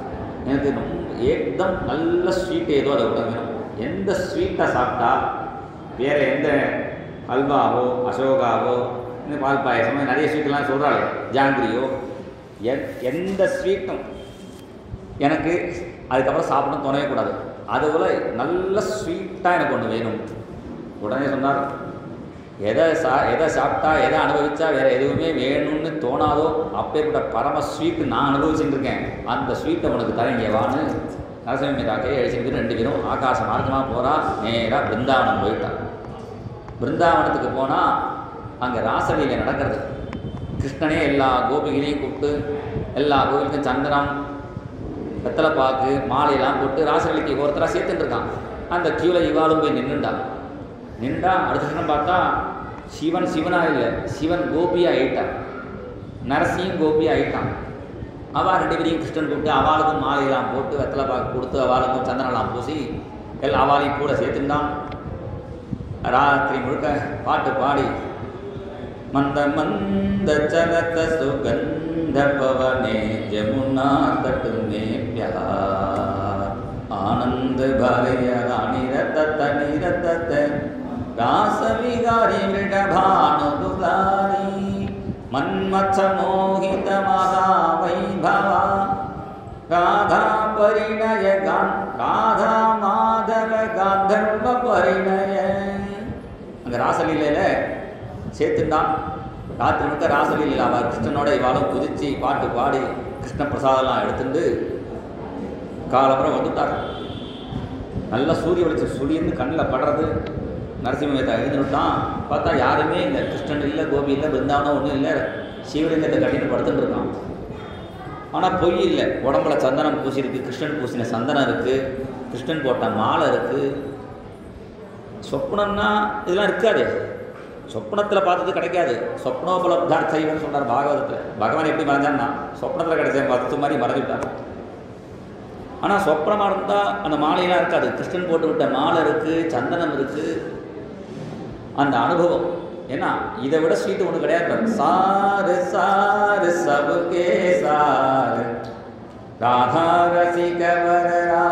[SPEAKER 1] எனக்கு ரொம்ப ஏக்தம் நல்ல ஸ்வீட் ஏதோ அதை விட வேணும் எந்த ஸ்வீட்டை சாப்பிட்டா வேறு எந்த அல்வாவோ அசோகாவோ இந்த பால் பாயசமோ நிறைய ஸ்வீட்டெல்லாம் சொல்கிறாங்க ஜாங்கிரியோ எந் எந்த ஸ்வீட்டும் எனக்கு அதுக்கப்புறம் சாப்பிடணும் தோணவே கூடாது அதுபோல் நல்ல ஸ்வீட்டாக எனக்கு ஒன்று வேணும் உடனே சொன்னார் எதை சா எதை சாப்பிட்டா எதை அனுபவிச்சா வேறு எதுவுமே வேணும்னு தோணாதோ அப்பேற்பட்ட பரம ஸ்வீட்டு நான் அனுபவிச்சுட்டு இருக்கேன் அந்த ஸ்வீட்டை உனக்கு தரேங்க வான்னு நரசிம்ம மீதா கையை அழிச்சுட்டு ரெண்டு பேரும் ஆகாச மார்க்கமாக போகிறா நேராக பிருந்தாவனம் போயிட்டான் பிருந்தாவனத்துக்கு போனால் அங்கே ராசலீலை நடக்கிறது கிருஷ்ணனே எல்லா கோபிகளையும் கூப்பிட்டு எல்லா கோவிலுக்கும் சந்திரம் வெத்தலைப்பாக்கு மாலையெல்லாம் போட்டு ராசலீலைக்கு ஒருத்தராக சேர்த்துட்டு இருக்கான் அந்த கியூவில் இவாளும் போய் நின்றுண்டான் நின்றா அடுத்த கணம் பார்த்தா சிவன் சிவனாக இல்லை சிவன் கோபியாக ஆயிட்டான் நரசியும் கோபியாக ஆயிட்டான் அவள் ரெண்டு பேரையும் கிருஷ்ணன் கூப்பிட்டு அவளுக்கும் மாலையெல்லாம் போட்டு வெத்தலை பாக்கு கொடுத்து அவளுக்கும் சந்தனம்லாம் பூசி எல்லா அவளையும் கூட சேர்த்துட்டான் ராத்திரி முழுக்க பாட்டு பாடி மந்த மந்த சலத சுகந்த பவனே ஜமுனா தட்டு நேப்யார் ஆனந்த பாலய ராணிரத்த நிரத்த ராசவிகாரி மிருடபானுதுலாரி மன்மச்ச மோகித மகா வைபவா ராதா பரிணய கான் ராதா மாதவ காந்தர்வ பரிணய அங்கே ராசலீலையில் சேர்த்துட்டான் ராத்திரி முழுக்க ராசலீலையில் அவள் கிருஷ்ணனோட இவாளும் குதிச்சு பாட்டு பாடி கிருஷ்ண பிரசாதம்லாம் எடுத்துட்டு காலப்புறம் வந்துட்டார் நல்ல சூரிய வெளிச்சம் சுழிந்து கண்ணில் படுறது நரசிம்ம மேத்தா எழுந்துட்டான் பார்த்தா யாருமே இல்லை கிருஷ்ணன் இல்லை கோபி இல்லை பிருந்தாவனம் ஒன்றும் இல்லை சிவலிங்கத்தை கட்டிட்டு படுத்துட்டு இருக்கான் ஆனால் பொய் இல்லை உடம்புல சந்தனம் பூசியிருக்கு கிருஷ்ணன் பூசின சந்தனம் இருக்குது கிருஷ்ணன் போட்ட மாலை இருக்குது சொப்னம்னா இதெல்லாம் இருக்காது சொப்னத்தில் பார்த்தது கிடைக்காது சொப்னோபலப்தார்த்தைவன் சொன்னார் பாகவதத்தில் பகவான் எப்படி மறைஞ்சான்னா சொப்னத்தில் கிடைச்ச பத்து மாதிரி மறைஞ்சுட்டார் ஆனால் சொப்னமாக இருந்தால் அந்த மாலையெல்லாம் இருக்காது கிருஷ்ணன் போட்டு விட்ட மாலை இருக்குது சந்தனம் இருக்குது அந்த அனுபவம் ஏன்னா இதை விட ஸ்வீட் ஒன்று கிடையாது சாரு சாரு சபுகே சாரு ராதா ரசிகவர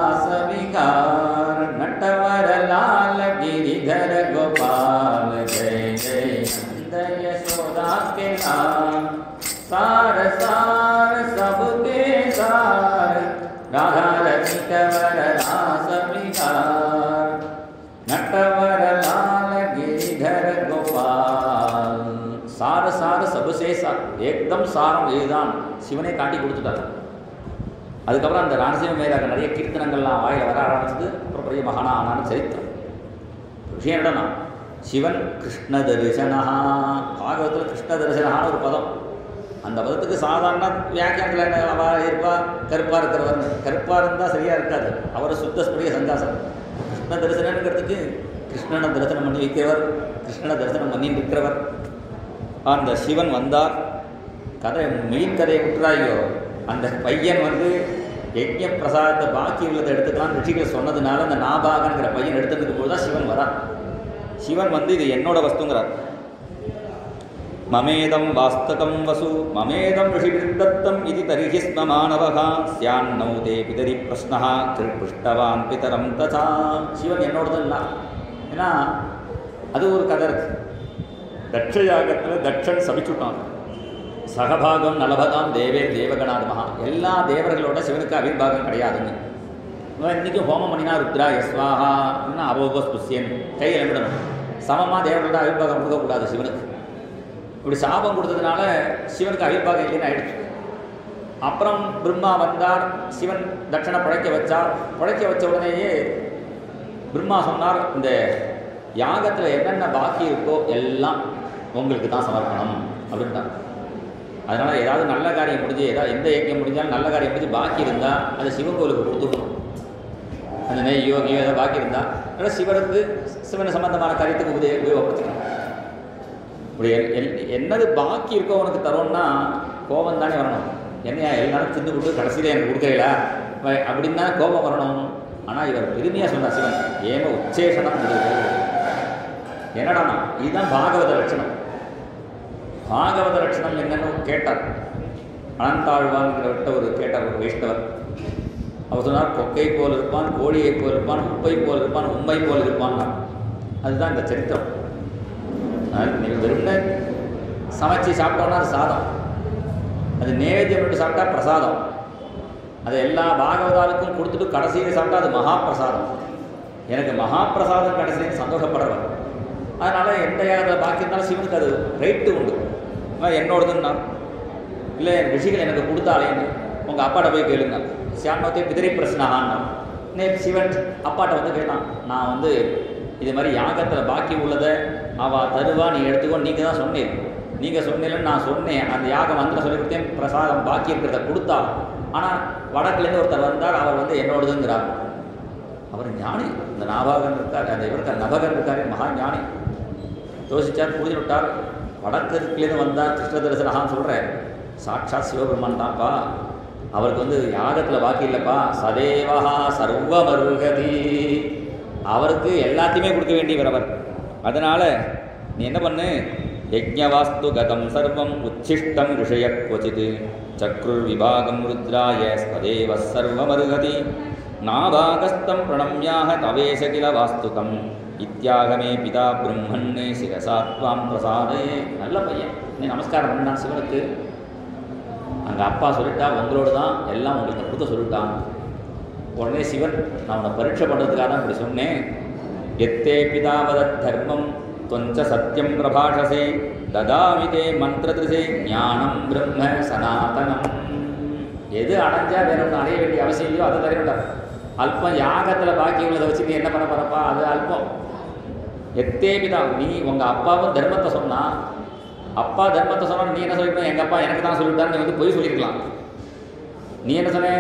[SPEAKER 1] ராசவிகார் நட்டவர லால கிரிதர கோபால ஜெய ஜெய நந்த யசோதா के नाम सार सार सबके सार राधा रसिकवर रास विकार नटवर लाल गिरिधर गोपाल சார சார சபுசே சார் ஏக்தம் சாரம் இதுதான் சிவனை காட்டி கொடுத்துட்டாரு அதுக்கப்புறம் அந்த ராணசிம்ம மேலாக நிறைய கீர்த்தனங்கள்லாம் வாயில் வர ஆரம்பிச்சது அப்புறம் பெரிய மகானா ஆனான்னு சரித்திரம் விஷயம் என்னன்னா சிவன் கிருஷ்ண தரிசனா பாகவத்தில் கிருஷ்ண தரிசனஹான்னு ஒரு பதம் அந்த பதத்துக்கு சாதாரண வியாக்கியானத்தில் என்ன அவா இருப்பா கருப்பாக இருக்கிறவர் கருப்பாக இருந்தால் சரியாக இருக்காது அவர் சுத்த ஸ்பிரிய சங்காசம் கிருஷ்ண தரிசனங்கிறதுக்கு கிருஷ்ணனை தரிசனம் பண்ணி வைக்கிறவர் கிருஷ்ணனை தரிசனம் பண்ணி இருக்கிறவர் அந்த சிவன் வந்தார் கதை மெயின் கதையை விட்டுறாயோ அந்த பையன் வந்து யஜ்ய பிரசாதத்தை பாக்கி உள்ளதை எடுத்துக்கலாம் ரிஷிகள் சொன்னதுனால அந்த நாபாகங்கிற பையன் எடுத்ததுக்கு போது தான் சிவன் வரான் சிவன் வந்து இது என்னோட வஸ்துங்கிறார் மமேதம் வாஸ்தகம் வசு மமேதம் ரிஷிபிருத்தம் இது தரிஹி ஸ்ம மாணவகா ஸ்யான்னௌ தே பிதரி பிரஸ்னஹா திருப்பிருஷ்டவான் பிதரம் ததா சிவன் என்னோடது இல்லை ஏன்னா அது ஒரு கதை இருக்கு தட்சயாகத்தில் தட்சன் சபிச்சுட்டான் சகபாகம் நலபதாம் தேவே தேவகணாத் மகா எல்லா தேவர்களோட சிவனுக்கு அவிர்வாகம் கிடையாதுன்னு இவன் இன்னைக்கு ஹோமம் பண்ணினா ருத்ரா யஸ்வாஹா இன்னும் அவோகோஸ் புஷ்யன் கையில் விடணும் சமமாக தேவர்களோட அவிர்வாகம் கொடுக்கக்கூடாது சிவனுக்கு இப்படி சாபம் கொடுத்ததுனால சிவனுக்கு அவிர்வாகம் இல்லைன்னு ஆயிடுச்சு அப்புறம் பிரம்மா வந்தார் சிவன் தட்சணை பழைக்க வச்சார் பழைக்க வச்ச உடனேயே பிரம்மா சொன்னார் இந்த யாகத்தில் என்னென்ன பாக்கி இருக்கோ எல்லாம் உங்களுக்கு தான் சமர்ப்பணம் அப்படின்ட்டார் அதனால் ஏதாவது நல்ல காரியம் முடிஞ்சு ஏதாவது எந்த இயக்கம் முடிஞ்சாலும் நல்ல காரியம் முடிஞ்சு பாக்கி இருந்தால் அது சிவன் கோயிலுக்கு கொடுத்துக்கணும் அந்த நெய்யோ கியோ ஏதாவது பாக்கி இருந்தால் அதனால் சிவனுக்கு சிவன் சம்பந்தமான காரியத்துக்கு உதவி உபயோகப்படுத்திக்கணும் இப்படி எல்- எல்- என்னது பாக்கி இருக்கோ உனக்கு தரோன்னா கோபம் தானே வரணும் என்னையா எல்லாரும் தின்னு விட்டு கடைசியில் எனக்கு கொடுக்கல அப்படின்னு தான் கோபம் வரணும் ஆனால் இவர் பெருமையாக சொன்னார் சிவன் ஏம உச்சேஷனம் என்னடானா இதுதான் பாகவத லட்சணம் பாகவத லட்சணம் என்னன்னு கேட்டார் அனந்தாழ்வான்கிறவர்கிட்ட ஒரு கேட்டார் ஒரு வைஷ்ணவர் அவர் சொன்னார் கொக்கை போல் இருப்பான் கோழியை போல் இருப்பான் உப்பை போல் இருப்பான் உண்மை போல் இருப்பான் அதுதான் இந்த சரித்திரம் அதனால நீ வெறும்ன சமைச்சு சாப்பிட்டோம்னா அது சாதம் அது நேவேத்தியம் பண்ணி சாப்பிட்டா பிரசாதம் அதை எல்லா பாகவதாளுக்கும் கொடுத்துட்டு கடைசியில் சாப்பிட்டா அது மகா பிரசாதம் எனக்கு மகா பிரசாதம் கடைசியில் சந்தோஷப்படுறவர் அதனால் எந்த யாரில் பாக்கி இருந்தாலும் சிவனுக்கு அது ரைட்டு உண்டு ஆனால் என்னோடதுன்னா இல்லை என் ரிஷிகள் எனக்கு கொடுத்தாலேன்னு உங்கள் அப்பாட்ட போய் கேளுங்க சியானோத்தே பிதிரை பிரச்சனாகான்னா நே சிவன் அப்பாட்ட வந்து கேட்டான் நான் வந்து இது மாதிரி யாகத்தில் பாக்கி உள்ளதை அவள் தருவா நீ எடுத்துக்கோ நீங்கள் தான் சொன்னேன் நீங்கள் சொன்னீங்கன்னு நான் சொன்னேன் அந்த யாகம் வந்து சொல்லி கொடுத்தேன் பிரசாதம் பாக்கி இருக்கிறத கொடுத்தா ஆனால் வடக்குலேருந்து ஒருத்தர் வந்தார் அவர் வந்து என்னோடதுங்கிறார் அவர் ஞானி இந்த நாபாகன் இருக்கார் அந்த இவருக்கு நபகன் இருக்காரு மகா ஞானி யோசிச்சார் புரிஞ்சு விட்டார் வடக்கிற்குலேருந்து வந்தார் கிருஷ்ண தரிசனகான்னு சொல்கிறேன் சாட்சாத் சிவபெருமான் தான்ப்பா அவருக்கு வந்து யாகத்தில் பாக்கி இல்லைப்பா சதேவஹா சர்வமருகதி அவருக்கு எல்லாத்தையுமே கொடுக்க வேண்டியவர் அவர் அதனால் நீ என்ன பண்ணு யஜ்ஞவாஸ்து கதம் சர்வம் உச்சிஷ்டம் ரிஷய கொச்சித் சக்ருர் விபாகம் ருத்ராய ஸ்வதேவ சர்வமருகதி நாபாகஸ்தம் பிரணம்யாக தவேஷ கில வாஸ்துகம் இத்தியாகமே பிதா பிரம்மன்னே சிரசா துவாம் பிரசாதயே நல்ல பையன் நீ நமஸ்காரம் பண்ணான் சிவனுக்கு அங்கே அப்பா சொல்லிட்டா உங்களோட தான் எல்லாம் உங்களுக்கு கொடுக்க சொல்லிட்டான் உடனே சிவன் நான் உன்னை பரீட்சை பண்ணுறதுக்காக தான் இப்படி சொன்னேன் எத்தே பிதாவத தர்மம் தொஞ்ச சத்தியம் பிரபாஷசே ததாமி தே மந்திரதிருசே ஞானம் பிரம்ம சனாதனம் எது அடைஞ்சா வேற ஒன்று அடைய வேண்டிய அவசியம் இல்லையோ அதை தர வேண்டாம் அல்பம் யாகத்தில் பாக்கி உள்ளதை வச்சு நீ என்ன பண்ண போறப்பா அது அல்பம் எத்தே பிதா நீ உங்கள் அப்பாவும் தர்மத்தை சொன்னா அப்பா தர்மத்தை சொன்னா நீ என்ன சொல்லிருக்க எங்கள் அப்பா எனக்கு தான் சொல்லிவிட்டான்னு நீ வந்து பொய் சொல்லியிருக்கலாம் நீ என்ன சொன்ன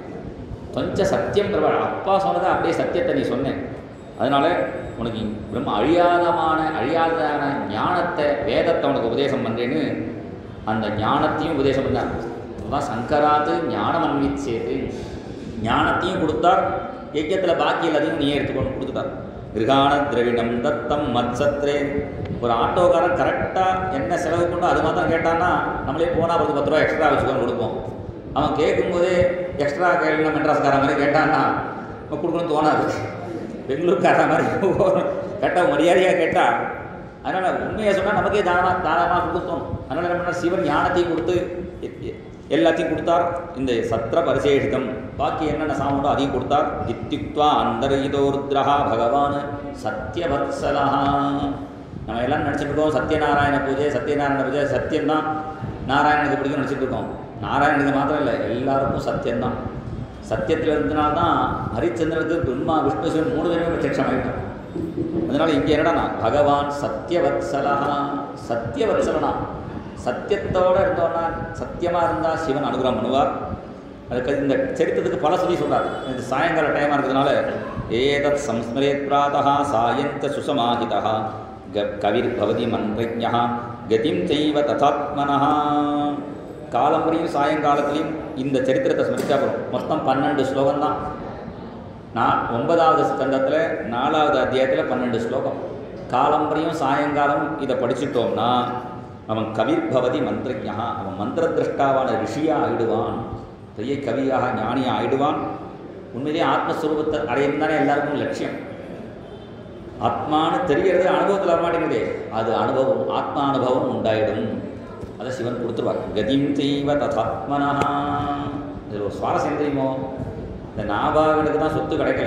[SPEAKER 1] கொஞ்சம் சத்தியம் பிரபா அப்பா சொன்னதை அப்படியே சத்தியத்தை நீ சொன்னேன் அதனால உனக்கு ரொம்ப அழியாதமான அழியாததான ஞானத்தை வேதத்தை உனக்கு உபதேசம் பண்ணுறேன்னு அந்த ஞானத்தையும் உபதேசம் பண்ணார் அதுதான் சங்கராத்து ஞானம் அன்விச்சேது ஞானத்தையும் கொடுத்தார் யஜ்யத்தில் பாக்கி எல்லாத்தையும் நீயே எடுத்துக்கொண்டு கொடுத்துட்டார் கிரகாண திரவிடம் தத்தம் மத்சத்ரே ஒரு ஆட்டோக்காரன் கரெக்டாக என்ன செலவு கொண்டோ அது மாத்திரம் கேட்டான்னா நம்மளே போனால் பத்து பத்து ரூபா எக்ஸ்ட்ரா வச்சுக்கோன்னு கொடுப்போம் அவன் கேட்கும்போதே எக்ஸ்ட்ரா கேளுங்க மெட்ராஸ்கார மாதிரி கேட்டான்னா நம்ம கொடுக்கணும்னு தோணாது பெங்களூர்கார மாதிரி கேட்டால் மரியாதையாக கேட்டால் அதனால் உண்மையை சொன்னால் நமக்கே தானமாக தாராளமாக கொடுக்க தோணும் அதனால் என்ன பண்ணார் சிவன் ஞானத்தையும் கொடுத்து எ- எ- எல்லாத்தையும் கொடுத்தார் இந்த சத்திர பரிசேஷிதம் பாக்கி என்னென்ன சாமண்டோ அதையும் கொடுத்தார் இத்தியுக்துவா அந்தர்ஹிதோ ருத்ரஹா பகவான் சத்யவத்சலா நம்ம எல்லாம் நினச்சிட்டு இருக்கோம் சத்யநாராயண பூஜை சத்யநாராயண பூஜை சத்தியம்தான் நாராயணனுக்கு பிடிக்கும் நினச்சிட்டு இருக்கோம் நாராயணனுக்கு மாத்திரம் இல்லை எல்லாருக்கும் சத்தியம்தான் சத்தியத்தில் இருந்தனால்தான் ஹரிச்சந்திரனுக்கு பிரம்மா விஷ்ணு சிவன் மூணு பேருமே பிரத்யட்சம் ஆகிட்டான் அதனால் இங்கே என்னடா பகவான் சத்யவத்சலா சத்யவத்சலனா சத்தியத்தோடு இருந்தோன்னா சத்தியமாக இருந்தால் சிவன் அனுகிரகம் பண்ணுவார் அதுக்கு இந்த சரித்திரத்துக்கு பல சொல்லி சொல்கிறார் இது சாயங்கால டைமாக இருக்கிறதுனால ஏதத் சம்ஸ்மரேத் பிராதா சாயந்த சுசமாஹிதா க கவிர் பவதி மந்திரஜா கதிம் செய்வ ததாத்மனா காலம்பரையும் சாயங்காலத்திலையும் இந்த சரித்திரத்தை ஸ்மரிச்சா போகிறோம் மொத்தம் பன்னெண்டு ஸ்லோகம் தான் நான் ஒன்பதாவது ஸ்கந்தத்தில் நாலாவது அத்தியாயத்தில் பன்னெண்டு ஸ்லோகம் காலம்பரையும் சாயங்காலம் இதை படிச்சுட்டோம்னா அவன் கவிர் பவதி மந்திரஜா அவன் மந்திர திருஷ்டாவான ரிஷியாக ஆயிடுவான் பெரிய கவியாக ஞானியாக ஆயிடுவான் உண்மையிலேயே ஆத்மஸ்வரூபத்தை அடையணும் தானே எல்லாருக்கும் லட்சியம் ஆத்மான்னு தெரியறது அனுபவத்தில் வரமாட்டேங்குதே அது அனுபவம் ஆத்மா அனுபவம் உண்டாயிடும் அதை சிவன் கொடுத்துருவார் கதிம் செய்வ ததாத்மனா இதில் ஒரு சுவாரஸ்யம் தெரியுமோ இந்த நாபாகனுக்கு தான் சொத்து கிடைக்கல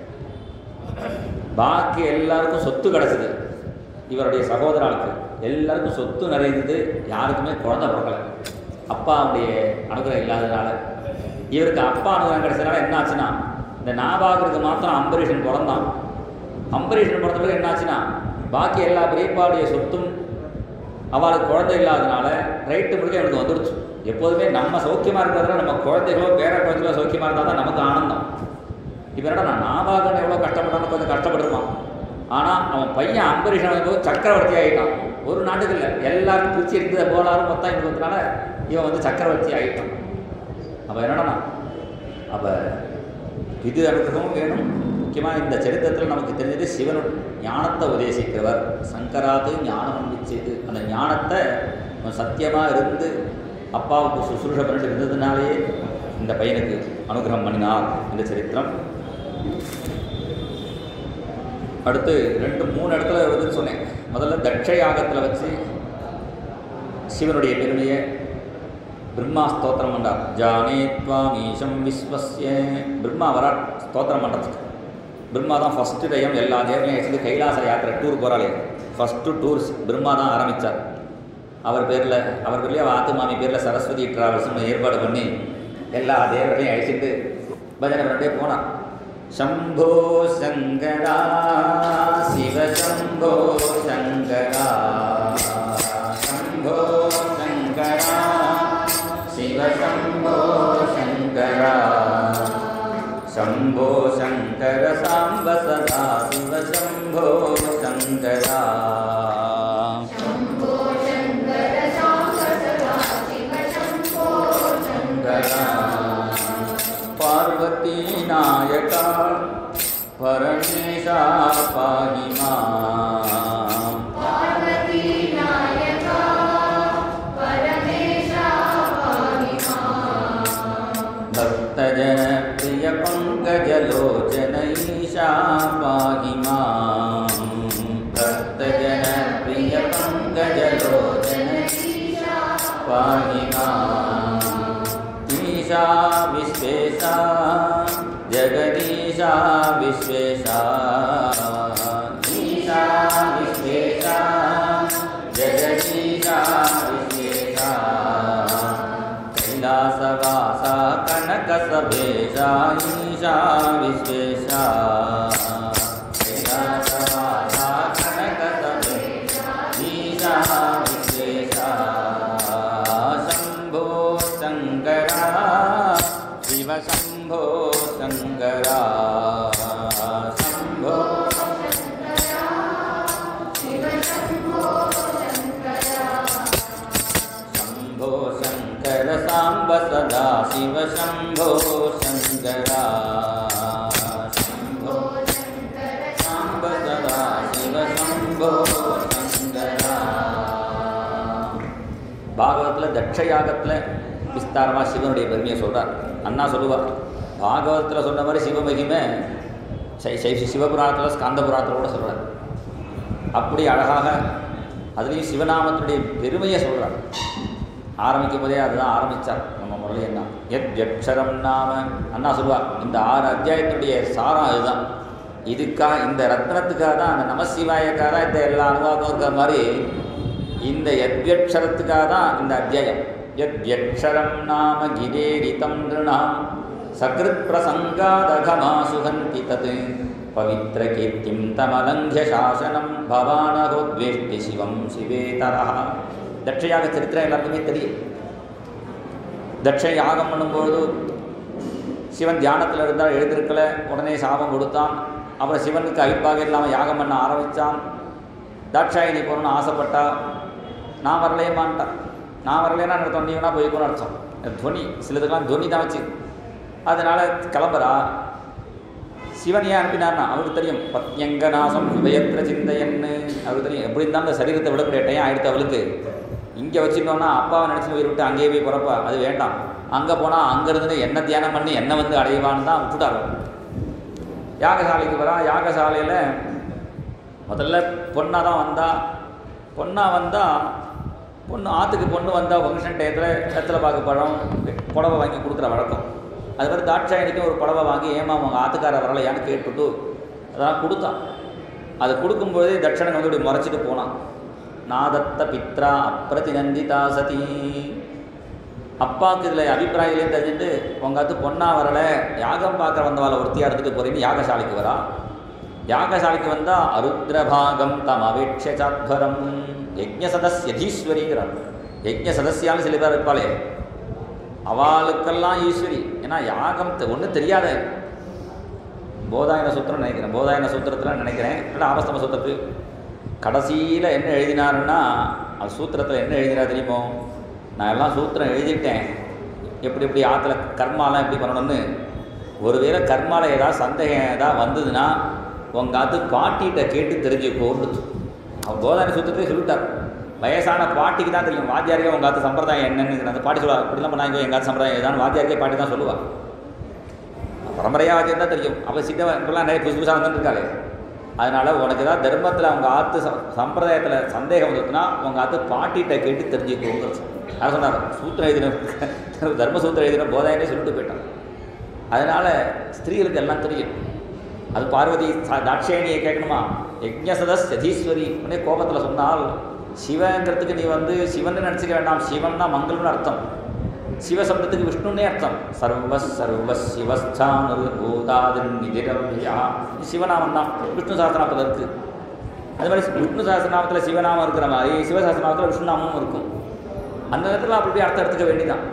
[SPEAKER 1] பாக்கி எல்லாருக்கும் சொத்து கிடைச்சது இவருடைய சகோதராளுக்கு எல்லாருக்கும் சொத்து நிறைந்தது யாருக்குமே குழந்தை பிறக்கல அப்பாவுடைய அனுகிரகம் இல்லாததுனால இவருக்கு அப்பா அனுகிரகம் கிடைச்சதுனால என்ன ஆச்சுன்னா இந்த நாபாகருக்கு மாத்திரம் அம்பரீஷன் பிறந்தான் அம்பரீஷன் பிறந்த பிறகு என்ன ஆச்சுன்னா பாக்கி எல்லா பெரியப்பாவுடைய சொத்தும் அவளுக்கு குழந்தை இல்லாதனால ரைட்டு முழுக்க எனக்கு வந்துடுச்சு எப்போதுமே நம்ம சௌக்கியமாக இருக்கிறதுனால நம்ம குழந்தைகளோ பேர குழந்தைகளோ சௌக்கியமாக இருந்தால் தான் நமக்கு ஆனந்தம் இப்போ என்னடா நான் நாபாகன் எவ்வளோ கஷ்டப்பட்டாலும் கொஞ்சம் கஷ்டப்பட்டுருவான் ஆனால் அவன் பையன் அம்பரீஷன் போது சக்கரவர்த்தி ஆகிட்டான் ஒரு நாட்டுக்கு இல்லை எல்லாரும் பிரிச்சு இருக்கிறத போலாரும் மொத்தம் இருக்கிறதுனால இவன் வந்து சக்கரவர்த்தி ஆகிட்டான் அப்போ என்னடா அப்போ இது அனுகிரகம் வேணும் முக்கியமாக இந்த சரித்திரத்தில் நமக்கு தெரிஞ்சது சிவன் ஞானத்தை உபதேசிக்கிறவர் சங்கராது ஞானம் அன்பிச்சது அந்த ஞானத்தை சத்தியமாக இருந்து அப்பாவுக்கு சுசுரூஷ பண்ணிட்டு இருந்ததுனாலேயே இந்த பையனுக்கு அனுகிரகம் பண்ணினார் இந்த சரித்திரம் அடுத்து ரெண்டு மூணு இடத்துல வருதுன்னு சொன்னேன் முதல்ல தட்ச யாகத்தில் வச்சு சிவனுடைய பெருமையை பிரம்மா ஸ்தோத்திரம் பண்ணார் ஜானே த்வாமீஷம் விஸ்வஸ்ய பிரம்மா வரார் ஸ்தோத்திரம் பண்ணுறதுக்கு பிரம்மா தான் ஃபஸ்ட்டு டைம் எல்லா தேவனையும் வச்சுட்டு கைலாச யாத்திரை டூர் போகிறாளே ஃபஸ்ட்டு டூர்ஸ் பிரம்மா தான் ஆரம்பித்தார் அவர் பேரில் அவர் பேர்லேயே அவர் ஆத்து மாமி பேரில் சரஸ்வதி டிராவல்ஸ்னு ஏற்பாடு பண்ணி எல்லா தேவர்களையும் அழைச்சிட்டு பஜனை பண்ணிட்டே போனான் शम्भो शङ्करा शिव शम्भो शङ्करा शम्भो शङ्करा शिव शम्भो शङ्करा शम्भो शङ्कर साम्ब सदा शिव शम्भो शङ्करा शङ्करा पार्वती नायका परमेशा पाहि माम् भक्तजनप्रिय पङ्कजलोचन ईशा पाहि माम् भक्तजनप्रिय पङ्कजलोचन पाहि माम् ईशा विश्वेशा जगदीशा विश्वेशा ईशा विश्वेशा जगदीशा विश्वेशा कैलासवासा कनकसभेशा ईशा विश्वेशा कैलासवासा कनकसभेशा ईशा विश्वेशा शम्भो शङ्करा शिव शम्भो शङ्करा शम्भो शम्भो शङ्कर साम्ब सदा शिव शम्भो शङ्करा शम्भो साम्ब सदा शिव शम्भो शङ्करा பாகவத்தில் தட்ச யாகத்தில் விஸ்தாரமாக சிவனுடைய பெருமையை சொல்கிறார் அண்ணா சொல்லுவார் பாகவத்தில் சொன்ன மாதிரி சிவ மகிமை சை சை சிவபுராணத்தில் ஸ்கந்த புராணத்தில் கூட சொல்கிறார் அப்படி அழகாக அதுலேயும் சிவநாமத்தினுடைய பெருமையை சொல்கிறார் ஆரம்பிக்கும் போதே அதுதான் ஆரம்பித்தார் நம்ம முரளி அண்ணா எத் யட்சரம் நாம அண்ணா சொல்லுவார் இந்த ஆறு அத்தியாயத்தினுடைய சாரம் இதுதான் இதுக்காக இந்த ரத்னத்துக்காக தான் அந்த நமசிவாயக்காக தான் இந்த எல்லா அனுபவம் இருக்கிற மாதிரி இந்த யத்யக்ஷரத்துக்காக தான் இந்த அத்தியாயம் யத்யக்ஷரம் நாம கிரேரிதம் நிருணாம் சகிருத் பிரசங்காதகமா சுகந்தி தத் பவித்ர கீர்த்திம் தமலங்கிய சாசனம் பவானகோத்வேஷ்டி சிவம் சிவேதரா தட்சயாக சரித்திரம் எல்லாருக்குமே தெரியும் தட்ச யாகம் பண்ணும்பொழுது சிவன் தியானத்தில் இருந்தால் எழுந்திருக்கல உடனே சாபம் கொடுத்தான் அப்புறம் சிவனுக்கு அழிப்பாக இல்லாமல் யாகம் பண்ண ஆரம்பித்தான் தாட்சாயினி போகணும்னு ஆசைப்பட்டா நான் வரலையேமான்ட்டான் நான் வரலைன்னா எனக்கு தொண்டினா போய்க்கணும்னு அர்த்தம் துவனி சிலதுக்கெல்லாம் துவனி தான் வச்சு அதனால் கிளம்புறா சிவன் ஏன் அனுப்பினார்னா அவருக்கு தெரியும் பத்யங்க நாசம் விபயத்திர சிந்தையன்னு அவருக்கு தெரியும் எப்படி இருந்தாலும் இந்த சரீரத்தை விடக்கூடிய டைம் ஆயிடுத்து அவளுக்கு இங்கே வச்சுட்டோன்னா அப்பாவை நினச்சி உயிர் விட்டு அங்கேயே போய் பிறப்பா அது வேண்டாம் அங்கே போனால் அங்கேருந்து என்ன தியானம் பண்ணி என்ன வந்து அடைவான்னு தான் விட்டுட்டாரு யாகசாலைக்கு வரா யாகசாலையில் முதல்ல பொண்ணாக தான் வந்தா பொண்ணாக வந்தால் பொண்ணு ஆற்றுக்கு பொண்ணு வந்தால் ஃபங்க்ஷன் டயத்தில் வெத்தலை பாக்கு பழம் புடவை வாங்கி கொடுக்குற வழக்கம் அது மாதிரி தாட்சாயணிக்கும் ஒரு புடவை வாங்கி ஏமா அவங்க ஆத்துக்கார வரலையான்னு கேட்டுட்டு அதெல்லாம் கொடுத்தான் அது கொடுக்கும்போதே தட்சணன் வந்து இப்படி முறைச்சிட்டு போனான் நாதத்த பித்ரா அப்பிரதிநந்திதா சதி அப்பாவுக்கு இதில் அபிப்பிராயிலே தெரிஞ்சுட்டு உங்கள் அத்து பொண்ணா வரலை யாகம் பார்க்க வந்தவாளை ஒருத்தியாக எடுத்துகிட்டு போகிறீன்னு யாகசாலைக்கு வரா யாகசாலைக்கு வந்தால் அருத்ரபாகம் தம் அவேட்ச சாத்வரம் யஜ்ஞ சதஸ்யதீஸ்வரிங்கிறார் யஜ்ஞ சதஸ்யான்னு சில பேர் இருப்பாளே அவளுக்கெல்லாம் ஈஸ்வரி ஏன்னா யாகம் ஒன்றும் தெரியாத போதாயன சூத்திரம் நினைக்கிறேன் போதாயன சூத்திரத்தில் நினைக்கிறேன் இல்லை ஆபஸ்தம சூத்திரத்து கடைசியில் என்ன எழுதினாருன்னா அது சூத்திரத்தில் என்ன எழுதினா தெரியுமோ நான் எல்லாம் சூத்திரம் எழுதிட்டேன் எப்படி எப்படி ஆற்றுல கர்மாலாம் எப்படி பண்ணணும்னு ஒருவேளை கர்மாவில் ஏதாவது சந்தேகம் ஏதாவது வந்ததுன்னா உங்கள் அது பாட்டிகிட்ட கேட்டு தெரிஞ்சுக்கோன்னு அவர் போதாயன சூத்திரத்தையே சொல்லிட்டார் வயசான பாட்டிக்கு தான் தெரியும் வாத்தியாருக்கே உங்கள் ஆத்து சம்பிரதாயம் என்னன்னு அந்த பாட்டி சொல்லுவா இப்படிலாம் பண்ணாங்க எங்கள் ஆத்து சம்பிரதாயம் ஏதாவது வாத்தியாருக்கே பாட்டி தான் சொல்லுவா பரம்பரையாக வச்சுருந்தா தெரியும் அப்போ சித்த இப்பெல்லாம் நிறைய புதுசு புதுசாக வந்துருக்காளே அதனால் உனக்கு ஏதாவது தர்மத்தில் அவங்க ஆத்து ச சம்பிரதாயத்தில் சந்தேகம் வந்துச்சுன்னா உங்கள் ஆத்து பாட்டிகிட்ட கேட்டு தெரிஞ்சுக்கோங்க யார் சொன்னார் சூத்திரம் எழுதின தர்மசூத்திரம் எழுதின போதாயனே சொல்லிட்டு போயிட்டான் அதனால் ஸ்திரீகளுக்கு எல்லாம் தெரியும் அது பார்வதி சா- தாட்சாயணியை கேட்கணுமா யஜ்ஞசதஸ் யதீஸ்வரி உடனே கோபத்தில் சொன்னால் சிவங்கிறதுக்கு நீ வந்து சிவன் நினச்சிக்க வேண்டாம் சிவன்னா மங்கள்னு அர்த்தம் சிவசப்தத்துக்கு விஷ்ணுன்னே அர்த்தம் சர்வ சர்வ சிவஸ்தானு பூதாதின் நிதிரவ்யா சிவநாமம் தான் விஷ்ணு சாஸ்திரநாமத்தில் இருக்குது அது மாதிரி விஷ்ணு சாஸ்திரநாமத்தில் சிவநாமம் இருக்கிற மாதிரி சிவசாஸ்திரநாமத்தில் விஷ்ணுநாமமும் இருக்கும் அந்த நேரத்தில் அப்படி அர்த்தம் எடுத்துக்க வேண்டியதான்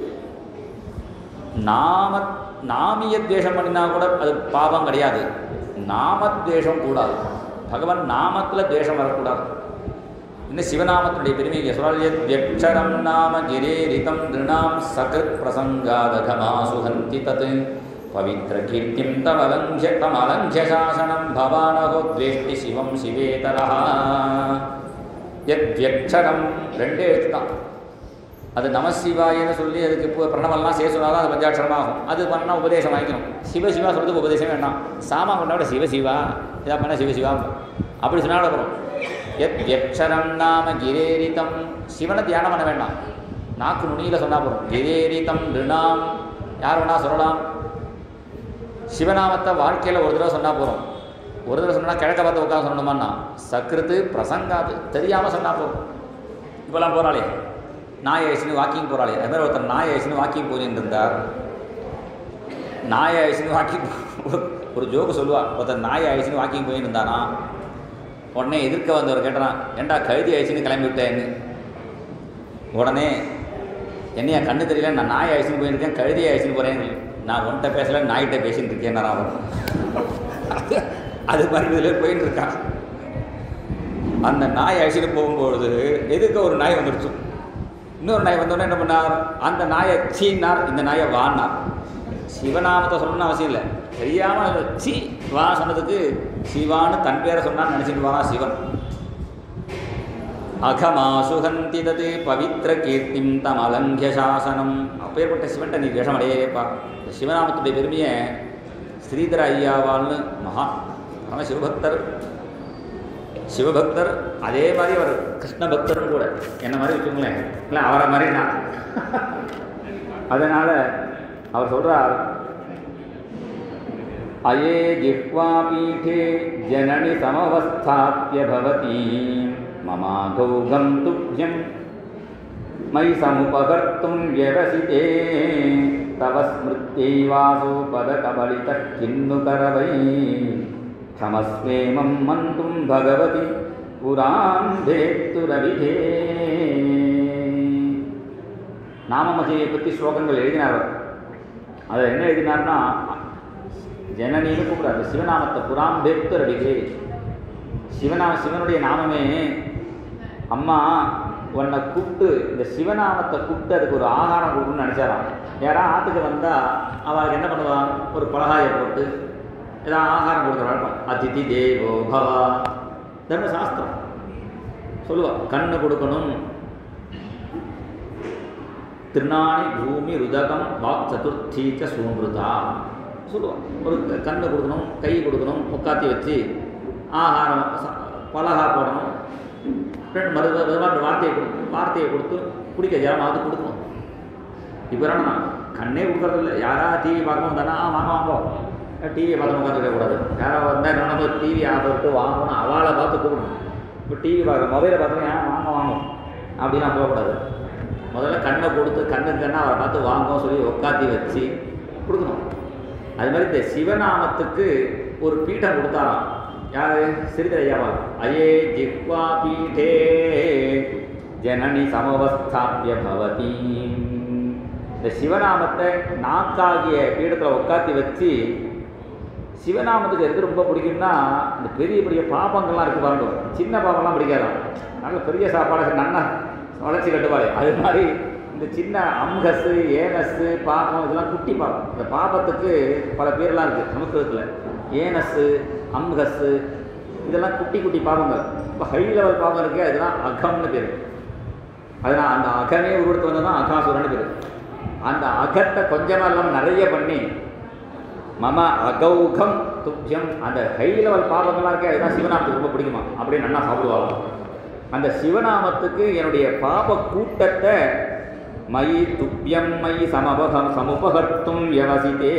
[SPEAKER 1] நாம நாமிய துவேஷம் பண்ணினா கூட அது பாவம் கிடையாது நாமத்வேஷம் கூடாது பகவான் நாமத்தில் துவேஷம் வரக்கூடாது இன்னும் சிவநாமத்தினுடைய பெருமை இங்கே சொல்லியக்ஷரம் நாம கிரேரிதம் திருணாம் சகிருத் பிரசங்காதகமா சுகந்தி தத் பவித்ர கீர்த்திம் தமலங்கிய தமலங்கிய சாசனம் பவானகோ துவேஷ்டி சிவம் சிவேதரா யக்ஷரம் ரெண்டே எழுத்து தான் அது நமசிவாயன்னு சொல்லி அதுக்கு இப்போ பிரணவம்லாம் சேர்த்து சொன்னால் அது பஞ்சாட்சரமாகும் அது பண்ணால் உபதேசம் வாங்கிக்கணும் சிவ சிவா சொல்கிறதுக்கு உபதேசம் வேண்டாம் சாமா கொண்டா விட சிவ சிவா இதாக பண்ணால் சிவ சிவா அப்படி சொன்னால் அப்புறம் எத் யக்ஷரம் நாம கிரேரிதம் சிவனை தியானம் பண்ண வேண்டாம் நாக்கு நுனியில் சொன்னால் போதும் கிரேரிதம் ரிணாம் யார் வேணா சொல்லலாம் சிவநாமத்தை வாழ்க்கையில் ஒரு தடவை சொன்னால் போதும் ஒரு தடவை சொன்னால் கிழக்க பார்த்து உட்காந்து சொல்லணுமான்னா சக்ருத்து பிரசங்காது தெரியாமல் சொன்னால் போதும் இப்போலாம் போகிறாளே நாய் ஐசுன்னு வாக்கிங் போகிறாளே அது மாதிரி ஒருத்தர் நாய் ஐசுன்னு வாக்கிங் போயின்னு இருந்தார் நாய் ஐசுன்னு வாக்கிங் ஒரு ஜோக்கு சொல்லுவா ஒருத்தர் நாய் ஐசுன்னு வாக்கிங் போயின்னு இருந்தானா உடனே எதிர்க்க வந்தவர் கேட்டான் ஏன்டா கழுதி ஆயிடுச்சுன்னு கிளம்பி விட்டேன்னு உடனே என்னையா கண்ணு தெரியல நான் நாய் ஆயிடுச்சுன்னு போயிருக்கேன் கழுதி ஆயிடுச்சுன்னு போகிறேன்னு நான் உன்கிட்ட பேசல நாய்கிட்ட பேசிட்டு இருக்கேன் நான் அவன் அது அது மாதிரி இதில் போயிட்டு இருக்கான் அந்த நாய் அழிச்சிட்டு போகும்பொழுது எதுக்கு ஒரு நாய் வந்துடுச்சு இன்னொரு நாய் வந்தோடனே என்ன பண்ணார் அந்த நாயை சீனார் இந்த நாயை வான்னார் சிவநாமத்தை சொல்லணும்னு அவசியம் இல்லை தெரியாமல் சி வா சொன்னதுக்கு சிவான்னு தன் பேரை சொன்னான்னு நினச்சிட்டு வாரா சிவன் அகமாசுகந்தி தது பவித்ர கீர்த்திம் தம் அலங்கிய சாசனம் அப்பேற்பட்ட சிவன்ட்ட நீ வேஷம் அடையேப்பா இந்த சிவநாமத்துடைய பெருமையை ஸ்ரீதர ஐயாவால்னு மகா ஆனால் சிவபக்தர் சிவபக்தர் அதே மாதிரி அவர் கிருஷ்ண பக்தரும் கூட என்ன மாதிரி வச்சுங்களேன் இல்லை அவரை மாதிரி நான் அதனால் அவர் சொல்கிறார் அயே ஜிஹ்வாபீठे ஜனனி சமவஸ்தாப்பிய பவதி மமாகௌகம் துப்யம் மை சமுபகர்த்தும் व्यवसिते तव स्मृत्यैवासो पदकबलितः किन्नु करवै क्षमस्वेमं मन्तुं भगवति पुरां भेत्तुरविधे நாமமஜையை பற்றி ஸ்லோகங்கள் எழுதினார் அவர். அதில் என்ன எழுதினார்னா ஜனனின்னு கூப்பிடாரு சிவநாமத்தை புறாம் பேப்தரடிகே சிவநா சிவனுடைய நாமமே அம்மா உன்னை கூப்பிட்டு இந்த சிவநாமத்தை கூப்பிட்டு அதுக்கு ஒரு ஆகாரம் கொடுக்கணும்னு நினச்சாராம் யாராவது ஆற்றுக்கு வந்தால் அவளுக்கு என்ன பண்ணுவான் ஒரு பலகாயை போட்டு ஏதாவது ஆகாரம் கொடுக்குற வழக்கம் அதிதி தேவோ பவா தர்மசாஸ்திரம் சொல்லுவா கண்ணு கொடுக்கணும் திருநாணி பூமி ருதகம் வாக் சதுர்த்தீச்ச சூன்ருதா சொல்லுவான் ஒரு கண்ணு கொடுக்கணும் கை கொடுக்கணும் உட்காத்தி வச்சு ஆகாரம் ச- பலகா போடணும் ரெண்டு மறு மறுபடியும் வார்த்தையை கொடுத்து வார்த்தையை கொடுத்து குடிக்க ஜலமாவது கொடுக்கணும் இப்போ என்ன கண்ணே கொடுக்கறது இல்லை யாரா டிவி பார்க்கணும் தானே ஆ வாங்க வாங்கோ டிவி பார்த்து உட்காந்துருக்க கூடாது யாராவது வந்தால் என்ன டிவி ஆஃப் பண்ணிட்டு வாங்கணும் அவளை பார்த்து கூப்பிடணும் இப்போ டிவி பார்க்க மொபைலை பார்த்து ஏன் வாங்க வாங்கும் அப்படிலாம் போகக்கூடாது முதல்ல கண்ணை கொடுத்து கண்ணுக்கு கண்ணை அவரை பார்த்து வாங்கும் சொல்லி உட்காத்தி வச்சு கொடுக்கணும் அது மாதிரி இந்த சிவநாமத்துக்கு ஒரு பீடம் கொடுத்தாராம் யாரு சிறிதர் ஐயாவா அயே ஜிஹ்வா பீட்டே ஜனனி சமவஸ்தாபிய பவதி இந்த சிவநாமத்தை நாக்காகிய பீடத்தில் உட்காத்தி வச்சு சிவநாமத்துக்கு எது ரொம்ப பிடிக்கும்னா இந்த பெரிய பெரிய பாப்பங்கள்லாம் இருக்கு பாருங்க சின்ன பாப்பம்லாம் பிடிக்காதான் நல்ல பெரிய சாப்பாடு நன்னா வளர்ச்சி கட்டுவாரு அது மாதிரி இந்த சின்ன அம்கஸு ஏனஸ்ஸு பாப்பம் இதெல்லாம் குட்டி பாப்பம் இந்த பாப்பத்துக்கு பல பேர்லாம் இருக்குது சமஸ்கிருதத்தில் ஏனஸ்ஸு அம்கஸ்ஸு இதெல்லாம் குட்டி குட்டி பாவங்கள் இப்போ ஹை லெவல் பாவம் இருக்கே அதுதான் அகம்னு பேர் அதனால் அந்த அகமே உருவெடுத்து வந்தது தான் அகாசுரன்னு பேர் அந்த அகத்தை கொஞ்சமாக இல்லாமல் நிறைய பண்ணி மம அகௌகம் துப்ஜம் அந்த ஹை லெவல் பாவங்கள்லாம் இருக்கே அதுதான் சிவநாமத்துக்கு ரொம்ப பிடிக்குமா அப்படின்னு நல்லா சாப்பிடுவாங்க அந்த சிவநாமத்துக்கு என்னுடைய பாப கூட்டத்தை மயி துப்பியம் மயி சமபகம் சமுபகர்த்தும் வியவசித்தே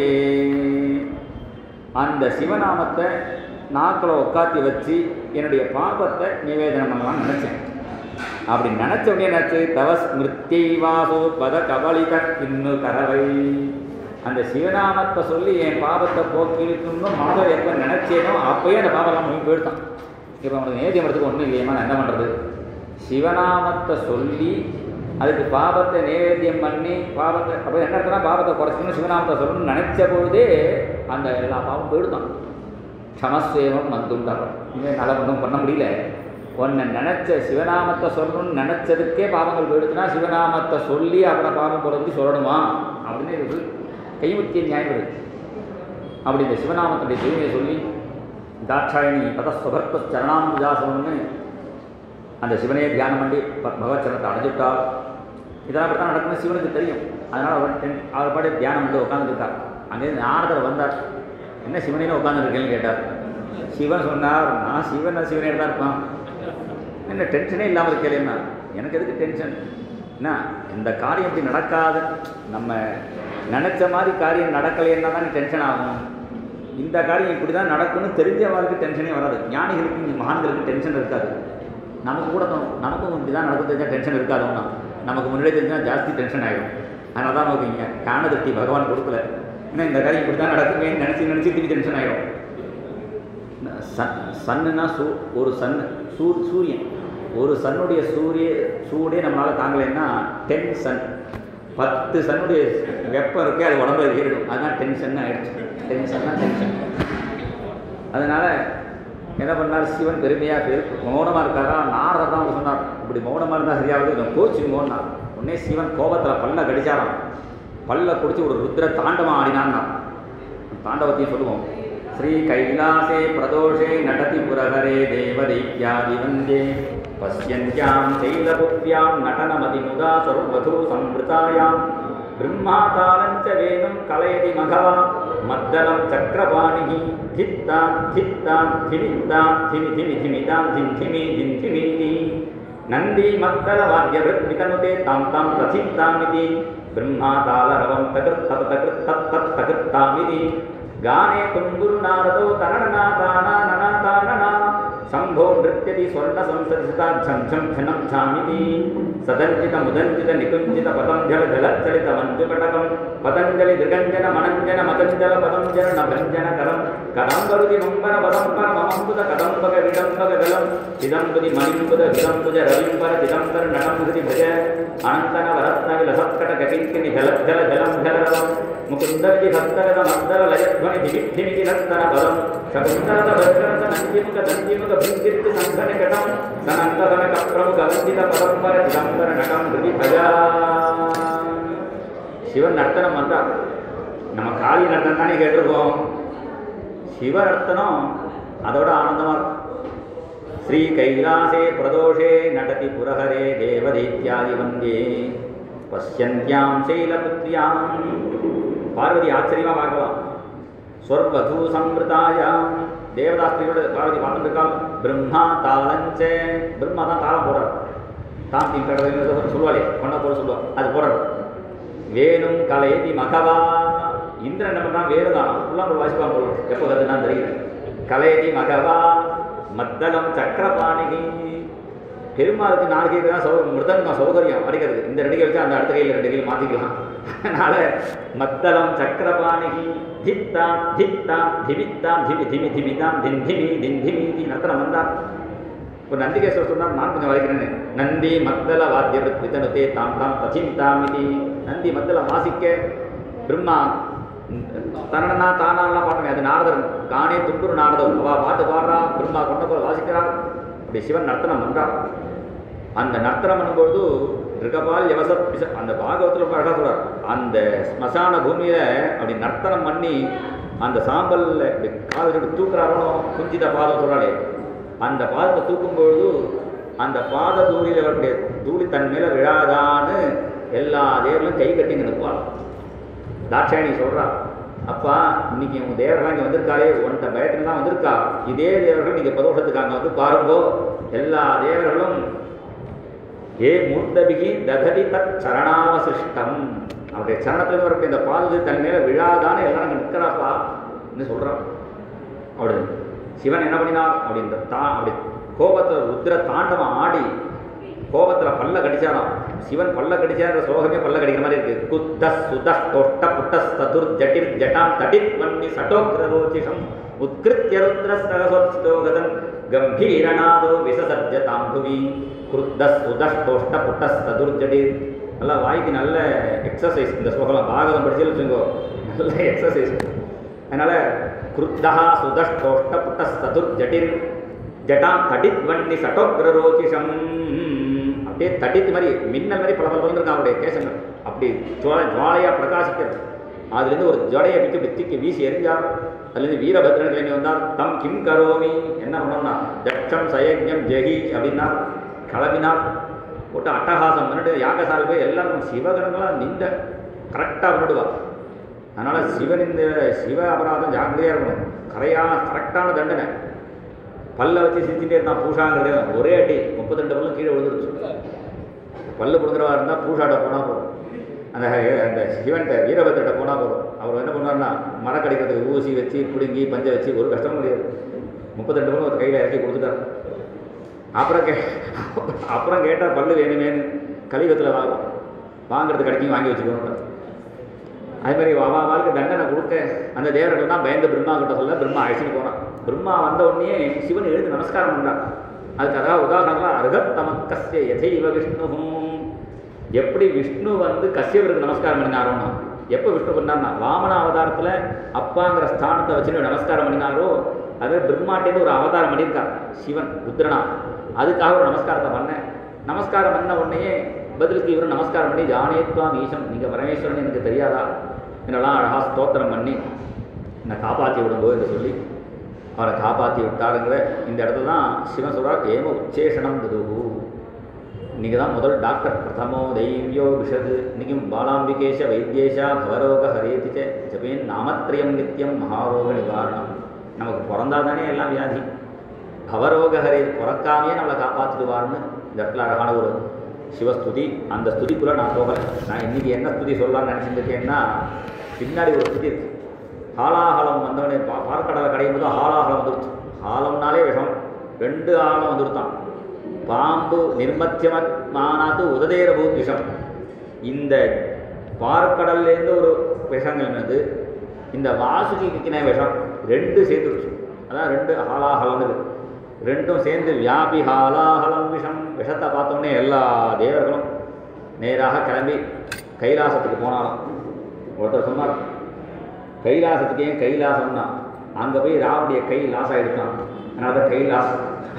[SPEAKER 1] அந்த சிவநாமத்தை நாக்கில் உட்காத்தி வச்சு என்னுடைய பாபத்தை நிவேதனம் பண்ணலாம்னு நினச்சேன் அப்படி நினச்ச உடனே நினச்சி தவ ஸ்மிருத்தியை வாசோ பத கபலித கிண்ணு கரவை அந்த சிவநாமத்தை சொல்லி என் பாபத்தை போக்கிருக்கணும்னு மனதில் எப்போ நினச்சேனோ அப்போயே அந்த பாவம்லாம் முடிவு போயிடுதான் இப்போ அவனுக்கு நேதியம் எடுத்துக்க ஒன்றும் இல்லையம்மா நான் என்ன பண்ணுறது சிவநாமத்தை சொல்லி அதுக்கு பாபத்தை நேவேத்தியம் பண்ணி பாபத்தை அப்போ என்ன இருக்குன்னா பாபத்தை குறைச்சிக்கணும் சிவநாமத்தை சொல்லணும்னு நினச்ச பொழுதே அந்த எல்லா பாவம் போயிடுதான் சமஸ்வேவம் வந்துண்டார் இனிமேல் நல்லா ஒன்றும் பண்ண முடியல உன்னை நினச்ச சிவநாமத்தை சொல்லணும்னு நினச்சதுக்கே பாவங்கள் போயிடுச்சுன்னா சிவநாமத்தை சொல்லி அப்புறம் பாவம் போகிறதுக்கு சொல்லணுமா அப்படின்னு இது கைமுத்திய நியாயம் இருக்கு அப்படி இந்த சிவநாமத்துடைய தூய்மையை சொல்லி தாட்சாயணி பதஸ்வபர்த்த சரணாம்புஜாசனம்னு அந்த சிவனையே தியானம் பண்ணி ப- பகவத் சரணத்தை அடைஞ்சுட்டார் இதெல்லாம் அப்படி தான் நடக்கும்னு சிவனுக்கு தெரியும் அதனால் அவர் டென் அவர் பாட்டு தியானம் வந்து உட்காந்துருக்கார் அங்கேருந்து நாரதர் வந்தார் என்ன சிவனே உட்காந்துருக்கேன்னு கேட்டார் சிவன் சொன்னார் நான் சிவன் நான் சிவனே தான் இருப்பான் என்ன டென்ஷனே இல்லாமல் இருக்கலேன்னா எனக்கு எதுக்கு டென்ஷன் என்ன இந்த காரியம் இப்படி நடக்காது நம்ம நினச்ச மாதிரி காரியம் நடக்கலைன்னா தான் டென்ஷன் ஆகும் இந்த காரியம் இப்படி தான் நடக்கும்னு தெரிஞ்சவங்களுக்கு டென்ஷனே வராது ஞானிகளுக்கு இங்க மகான்களுக்கு டென்ஷன் இருக்காது நமக்கு கூட தோணும் நமக்கும் இப்படி தான் நடக்கும் தெரிஞ்சால் டென்ஷன் இருக்காதுன்னா நமக்கு முன்னாடியே தெரிஞ்சால் ஜாஸ்தி டென்ஷன் ஆகிடும் அதனால தான் நமக்கு இங்கே ஞானதத்தி பகவான் கொடுக்கல ஏன்னா இந்த காரியம் இப்படி தான் நடக்குமே நினச்சி நினச்சி திருப்பி டென்ஷன் ஆகிடும் சன் சன்னுனா சூ ஒரு சன் சூ சூரியன் ஒரு சன்னுடைய சூரிய சூடே நம்மளால் தாங்கலைன்னா டென் சன் பத்து சன்னுடைய வெப்பம் இருக்கே அது உடம்புல ஏறிடும் அதுதான் டென்ஷன் ஆகிடுச்சு டென்ஷன்னா டென்ஷன் அதனால் என்ன பண்ணார் சிவன் பெருமையாக பேர் மௌனமாக இருக்காரா நாரதர் தான் அவர் சொன்னார் இப்படி மௌனமாக இருந்தால் சரியாவது இவன் கோச்சுங்கோன்னா உடனே சிவன் கோபத்தில் பல்ல கடிச்சாராம் பல்ல குடிச்சு ஒரு ருத்ர தாண்டவம் ஆடினான்னா தாண்டவத்தையும் சொல்லுவோம் ஸ்ரீ கைலாசே பிரதோஷே நடதி புரகரே தேவதைத்யாதி வந்தே பசியந்தியாம் சைலபுத்யாம் நடனமதிமுகா சர்வதூ சம்பிருதாயாம் பிரம்மாதானஞ்ச வேணும் கலயதி மகவா மத்தலம் சக்கரபாணிகி தித்தாம் தித்தாம் திமித்தாம் திமி திமி திமிதாம் திம் திமி திம் திமீதி நந்தி மத்தல வாத்தியவத் விதனுதே தாம் தாம் பிரசித்தாமிதி ब्रह्मातालरवं तकृत् तत् तकृत् तत् तत् तकृत्तामिति गाने तुम्बुरु नारदो तनननादानाननादानना शम्भो नृत्यति स्वर्णसंसरिता झं झं झनं झामिति सदञ्जितमुदञ्जित निकुञ्जित पदं जल जलच्चलितमञ्जुकटकं पतञ्जलि दृगञ्जन मनञ्जन मतञ्जल पदं जन नभञ्जन करं कदम्बरुति मम्बर पदम्बर ममम्बुद कदम्बक विडम्बक गलं चिदम्बुदि मणिम्बुद विदम्बुज रविम्बर चिदम्बर नटं हृदि भज अनन्तन वरत्न विलसत्कट गतिङ्किनि जलज्जल जलं जलरवं मुकुन्दविधि भक्तगत मद्दल लयध्वनि धिमिद्धिमिति नर्तन पदं शकुन्तलत भद्रत नन्दिमुख दन्दिमुख भिङ्गिर्ति सङ्घनिकटं सनन्दधन कप्रमुख वन्दित पदम्बर चिदम्बर नटं हृदि भजा சிவன் நர்த்தனம் வந்தா நம்ம காளி நர்த்தனம் தானே கேட்டிருக்கோம் சிவ நர்த்தனம் அதோட ஆனந்தமா இருக்கும் ஸ்ரீ கைலாசே பிரதோஷே நடதி புரஹரே தேவதைத்யாதி வந்தே பசியந்தியாம் சைலபுத்ரியாம் பார்வதி ஆச்சரியமா பார்க்கலாம் ஸ்வர்வதூ சம்பிரதாயாம் தேவதாஸ்திரியோட பார்வதி பார்த்துருக்காள் பிரம்மா தாளஞ்ச பிரம்மா தான் தாளம் போடுறார் தாம் தீம் கடவுள் சொல்லுவாளே கொண்ட போட சொல்லுவாள் அது போடுறார் வேணும் கலையதி மகவா இந்திரன் என்ன பண்ணா வேணுதான் ஃபுல்லாக ஒரு வாசிப்பான் போல எப்போ கற்றுனா தெரியல கலையதி மகவா மத்தளம் சக்கரபாணிகி பெருமாளுக்கு நாலு கைக்கு தான் சௌ மிருதங்கம் சௌகரியம் அடிக்கிறது இந்த ரெண்டு கை வச்சு அந்த அடுத்த கையில் ரெண்டு கையில் மாற்றிக்கலாம் அதனால் மத்தளம் சக்கரபாணிகி தித்தாம் தித்தாம் திமித்தாம் திமி திமி திமிதாம் தின் திமி தின் திமி தி நத்தனம் வந்தார் இப்போ நந்திகேஸ்வரர் சொன்னார் நான் கொஞ்சம் வரைக்கிறேன்னு நந்தி மத்தள வாத்திய வித்தனுத்தே தாம் தாம் தசிம் தாம் இது நந்தி மத்தள வாசிக்க பிரம்மா தனனா தானாலாம் பாட்டுமே அது நாரதர் காணே துண்டுரு நாரதம் அவா பாட்டு பாடுறா பிரம்மா கொண்ட போல வாசிக்கிறார் அப்படி சிவன் நர்த்தனம் பண்றார் அந்த நர்த்தனம் பண்ணும்போது ரிகபால் யவசத் பிச அந்த பாகவத்தில் ரொம்ப அழகாக சொல்றார் அந்த ஸ்மசான பூமியில அப்படி நர்த்தனம் பண்ணி அந்த சாம்பல்ல இப்படி கால் வச்சுட்டு தூக்குறாரோ குஞ்சித பாதம் சொல்றாளே அந்த பாதத்தை தூக்கும் பொழுது அந்த பாத தூளியில் வரக்கூடிய தூளி தன் மேல விழாதான்னு எல்லா தேவர்களும் கை கட்டிங்க நிற்பாள் தாட்சாயணி சொல்றா அப்பா இன்னைக்கு உங்க தேவர்கள் இங்கே வந்திருக்காளே உன்கிட்ட பயத்துல தான் வந்திருக்கா இதே தேவர்கள் நீங்க பிரதோஷத்துக்கு அங்கே வந்து பாருங்கோ எல்லா தேவர்களும் ஏ மூர்த்தபிகி தகதி தத் சரணாவசிஷ்டம் அவருடைய சரணத்தில் வரக்கூடிய இந்த பாது தன் மேல விழாதானே எல்லாரும் அங்கே நிற்கிறாப்பா சொல்றான் அப்படி சிவன் என்ன பண்ணினார் அப்படின்ற தா அப்படி கோபத்தில் ருத்ர தாண்டவம் ஆடி கோபத்தில் பல்ல கடிச்சாராம் சிவன் பல்ல கடிச்சான்ற சோகமே பல்ல கடிக்கிற மாதிரி இருக்கு குத்த சுத தொட்ட புட்ட சதுர் ஜட்டிர் ஜட்டாம் தடித் வன்னி சட்டோக்ரோச்சிஷம் உத்கிருத்திய ருத்ர சகசோத்ஸ்தோகதன் கம்பீரநாதோ விசசர்ஜதாம் புவி குருத்த சுத தொஷ்ட புட்ட சதுர் ஜடிர் நல்லா வாய்க்கு நல்ல எக்ஸசைஸ் இந்த ஸ்லோகம் பாகவதம் படிச்சு வச்சுக்கோ நல்ல எக்ஸசைஸ் அதனால குருத்தா சுதஷ்டோஷ்ட புட்ட சதுர் ஜட்டிர் ஜட்டாம் தடித் வன்னி சட்டோக்ரோச்சிஷம் அப்படியே தடித்து மாதிரி மின்னல் மாதிரி பல பல இருக்கான் அவருடைய கேசங்கள் அப்படி ஜுவாலை ஜுவாலையா பிரகாசிக்கிறது அதுலேருந்து ஒரு ஜடையை விட்டு வித்திக்கு வீசி எறிஞ்சார் அதுலேருந்து வீரபத்ரன் கிளம்பி வந்தார் தம் கிம் கரோமி என்ன பண்ணோம்னா தட்சம் சயஜம் ஜெகி அப்படின்னா கிளம்பினார் போட்டு அட்டகாசம் பண்ணிட்டு யாகசால் போய் எல்லாரும் சிவகணங்களாக நின்ற கரெக்டாக பண்ணிடுவா அதனால் சிவன் இந்த சிவ அபராதம் ஜாக்கிரதையாக இருக்கணும் கரையான கரெக்டான தண்டனை பல்ல வச்சு சிரிச்சுட்டே இருந்தான் பூஷாங்கிறது ஒரே அடி முப்பத்தெண்டு பல்லும் கீழே விழுந்துருச்சு பல்லு கொடுக்குறவா இருந்தால் பூஷாட்ட போனால் போதும் அந்த அந்த சிவன்கிட்ட வீரபத்திரட்ட போனால் போதும் அவர் என்ன பண்ணுவார்னா மரம் கடிக்கிறதுக்கு ஊசி வச்சு பிடுங்கி பஞ்சை வச்சு ஒரு கஷ்டமும் கிடையாது முப்பத்தெண்டு பல்லும் ஒரு கையில் இறக்கி கொடுத்துட்டார் அப்புறம் கே அப்புறம் கேட்டால் பல்லு வேணுமேனு கலியுகத்தில் வாங்கும் வாங்குறது கிடைக்கும் வாங்கி வச்சுக்கணும் அதே மாதிரி அவா வாழ்க்கை தண்டனை கொடுக்க அந்த தேவர்கள் தான் பயந்து பிரம்மா கிட்ட சொல்ல பிரம்மா அழைச்சிட்டு போனான் பிரம்மா வந்த உடனே சிவன் எழுந்து நமஸ்காரம் பண்ணான் அதுக்கு அதாவது உதாரணங்களா அருகத் தமக்கசிய எதைவ விஷ்ணு எப்படி விஷ்ணு வந்து கஷ்யவருக்கு நமஸ்காரம் பண்ணினாரோன்னா எப்போ விஷ்ணு பண்ணார்னா வாமன அவதாரத்தில் அப்பாங்கிற ஸ்தானத்தை வச்சுன்னு நமஸ்காரம் பண்ணினாரோ அதே பிரம்மாட்டேந்து ஒரு அவதாரம் பண்ணியிருக்கார் சிவன் ருத்ரனா அதுக்காக ஒரு நமஸ்காரத்தை பண்ணேன் நமஸ்காரம் பண்ண உடனே பதிலுக்கு இவரும் நமஸ்காரம் பண்ணி ஜானேத்வாம் ஈசம் நீங்கள் பரமேஸ்வரன் எனக்கு தெரியாதா என்னெல்லாம் அழகாக ஸ்தோத்திரம் பண்ணி என்னை காப்பாற்றி விடுங்கோ என்று சொல்லி அவரை காப்பாற்றி விட்டாருங்கிற இந்த இடத்துல தான் சிவன் சொல்கிறார் ஏம உச்சேஷனம் துதுகு இன்றைக்கி தான் முதல் டாக்டர் பிரதமோ தைவியோ விஷது இன்றைக்கும் பாலாம்பிகேஷ வைத்தியேஷா பவரோக ஹரேதிச்ச ஜபேன் நாமத்ரியம் நித்தியம் மகாரோக நிவாரணம் நமக்கு பிறந்தா தானே எல்லாம் வியாதி பவரோக ஹரே பிறக்காமையே நம்மளை காப்பாற்றிடுவார்னு இந்த இடத்துல அழகான ஒரு சிவஸ்துதி அந்த ஸ்துதிக்குள்ளே நான் போகலை நான் இன்றைக்கி என்ன ஸ்துதி சொல்லலாம்னு நினச்சிட்டு இருக்கேன்னா பின்னாடி ஒரு ஸ்துதி இருக்கு ஹாலாஹலம் வந்தவனே பா பார்க்கடலை கடையும் போது ஹாலாஹலம் வந்துருச்சு ஹாலம்னாலே விஷம் ரெண்டு ஆழம் வந்துருத்தான் பாம்பு நிர்மத்தியமானாத்து உததேரபூத் விஷம் இந்த பார்க்கடல்லேருந்து ஒரு விஷங்கள் என்னது இந்த வாசுகி கிக்கின விஷம் ரெண்டு சேர்ந்துருச்சு அதான் ரெண்டு ஹாலாஹலம் இருக்கு ரெண்டும் சேர்ந்து வியாபி ஹாலாஹலம் விஷம் விஷத்தை பார்த்தோன்னே எல்லா தேவர்களும் நேராக கிளம்பி கைலாசத்துக்கு போனாலும் ஒருத்தர் சொன்னார் கைலாசத்துக்கு ஏன் கைலாசம்னா அங்கே போய் ராவனுடைய கை லாஸ் ஆகிடுச்சான் அதனால தான் கைலாசம்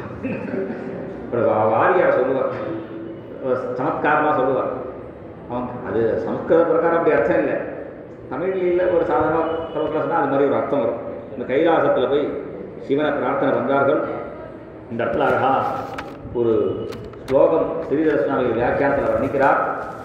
[SPEAKER 1] அப்புறம் வா- வாரியார் சொல்லுவார் சமத்காரமாக சொல்லுவார் அவன் அது சமஸ்கிருத பிரகாரம் அப்படி அர்த்தம் இல்லை தமிழில் ஒரு சாதாரண சொல்ல அது மாதிரி ஒரு அர்த்தம் வரும் இந்த கைலாசத்தில் போய் சிவனை பிரார்த்தனை பண்ணுறார்கள் இந்த இடத்துல அழகா ஒரு ஸ்லோகம் ஸ்ரீதர சுவாமி வியாக்கியானத்தில் வர்ணிக்கிறார்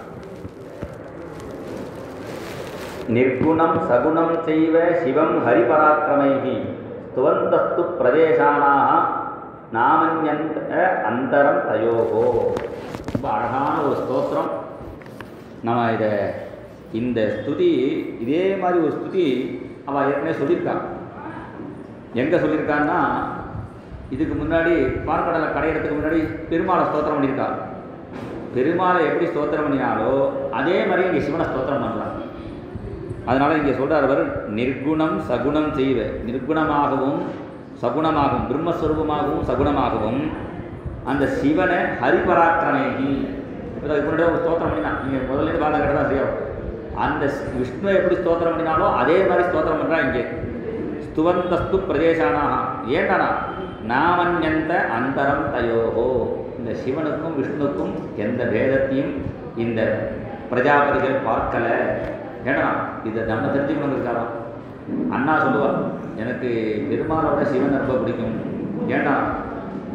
[SPEAKER 1] நிர்குணம் சகுணம் செய்வ சிவம் ஹரிபராக்கிரமைகி ஸ்துவந்தஸ்து பிரதேசானாக நாமன்யந்த அந்தரம் தயோகோ ரொம்ப அழகான ஒரு ஸ்தோத்திரம் நம்ம இதை இந்த ஸ்துதி இதே மாதிரி ஒரு ஸ்துதி அவள் ஏற்கனவே சொல்லியிருக்கான் எங்கே சொல்லியிருக்கான்னா இதுக்கு முன்னாடி பார்க்கடலை கடையிறதுக்கு முன்னாடி பெருமாளை ஸ்தோத்திரம் பண்ணியிருக்கா பெருமாளை எப்படி ஸ்தோத்திரம் பண்ணினாலோ அதே மாதிரி இங்கே சிவனை ஸ்தோத்திரம் பண்ணுறாங்க அதனால் இங்கே சொல்கிறார் அவர் நிர்குணம் சகுணம் செய்வ நிர்குணமாகவும் சகுணமாகவும் பிரம்மஸ்வரூபமாகவும் சகுணமாகவும் அந்த சிவனை ஹரிபராக்கிரமேகி இப்போ அதுக்கு முன்னாடி ஒரு ஸ்தோத்திரம் பண்ணினா நீங்கள் முதல்ல பாத கேட்டால் தான் சரியாகும் அந்த ஸ்- விஷ்ணு எப்படி ஸ்தோத்திரம் பண்ணினாலோ அதே மாதிரி ஸ்தோத்திரம் பண்ணுறா இங்கே ஸ்துவந்தஸ்து பிரதேசானாக ஏண்டானா நாமன்யந்த அந்தரம் தயோகோ இந்த சிவனுக்கும் விஷ்ணுக்கும் எந்த பேதத்தையும் இந்த பிரஜாபதிகள் பார்க்கல ஏன்னா இதை நம்ம தெரிஞ்சுக்கணும் இருக்காரா அண்ணா சொல்லுவார் எனக்கு பெருமாளோட சிவன் ரொம்ப பிடிக்கும் ஏன்னா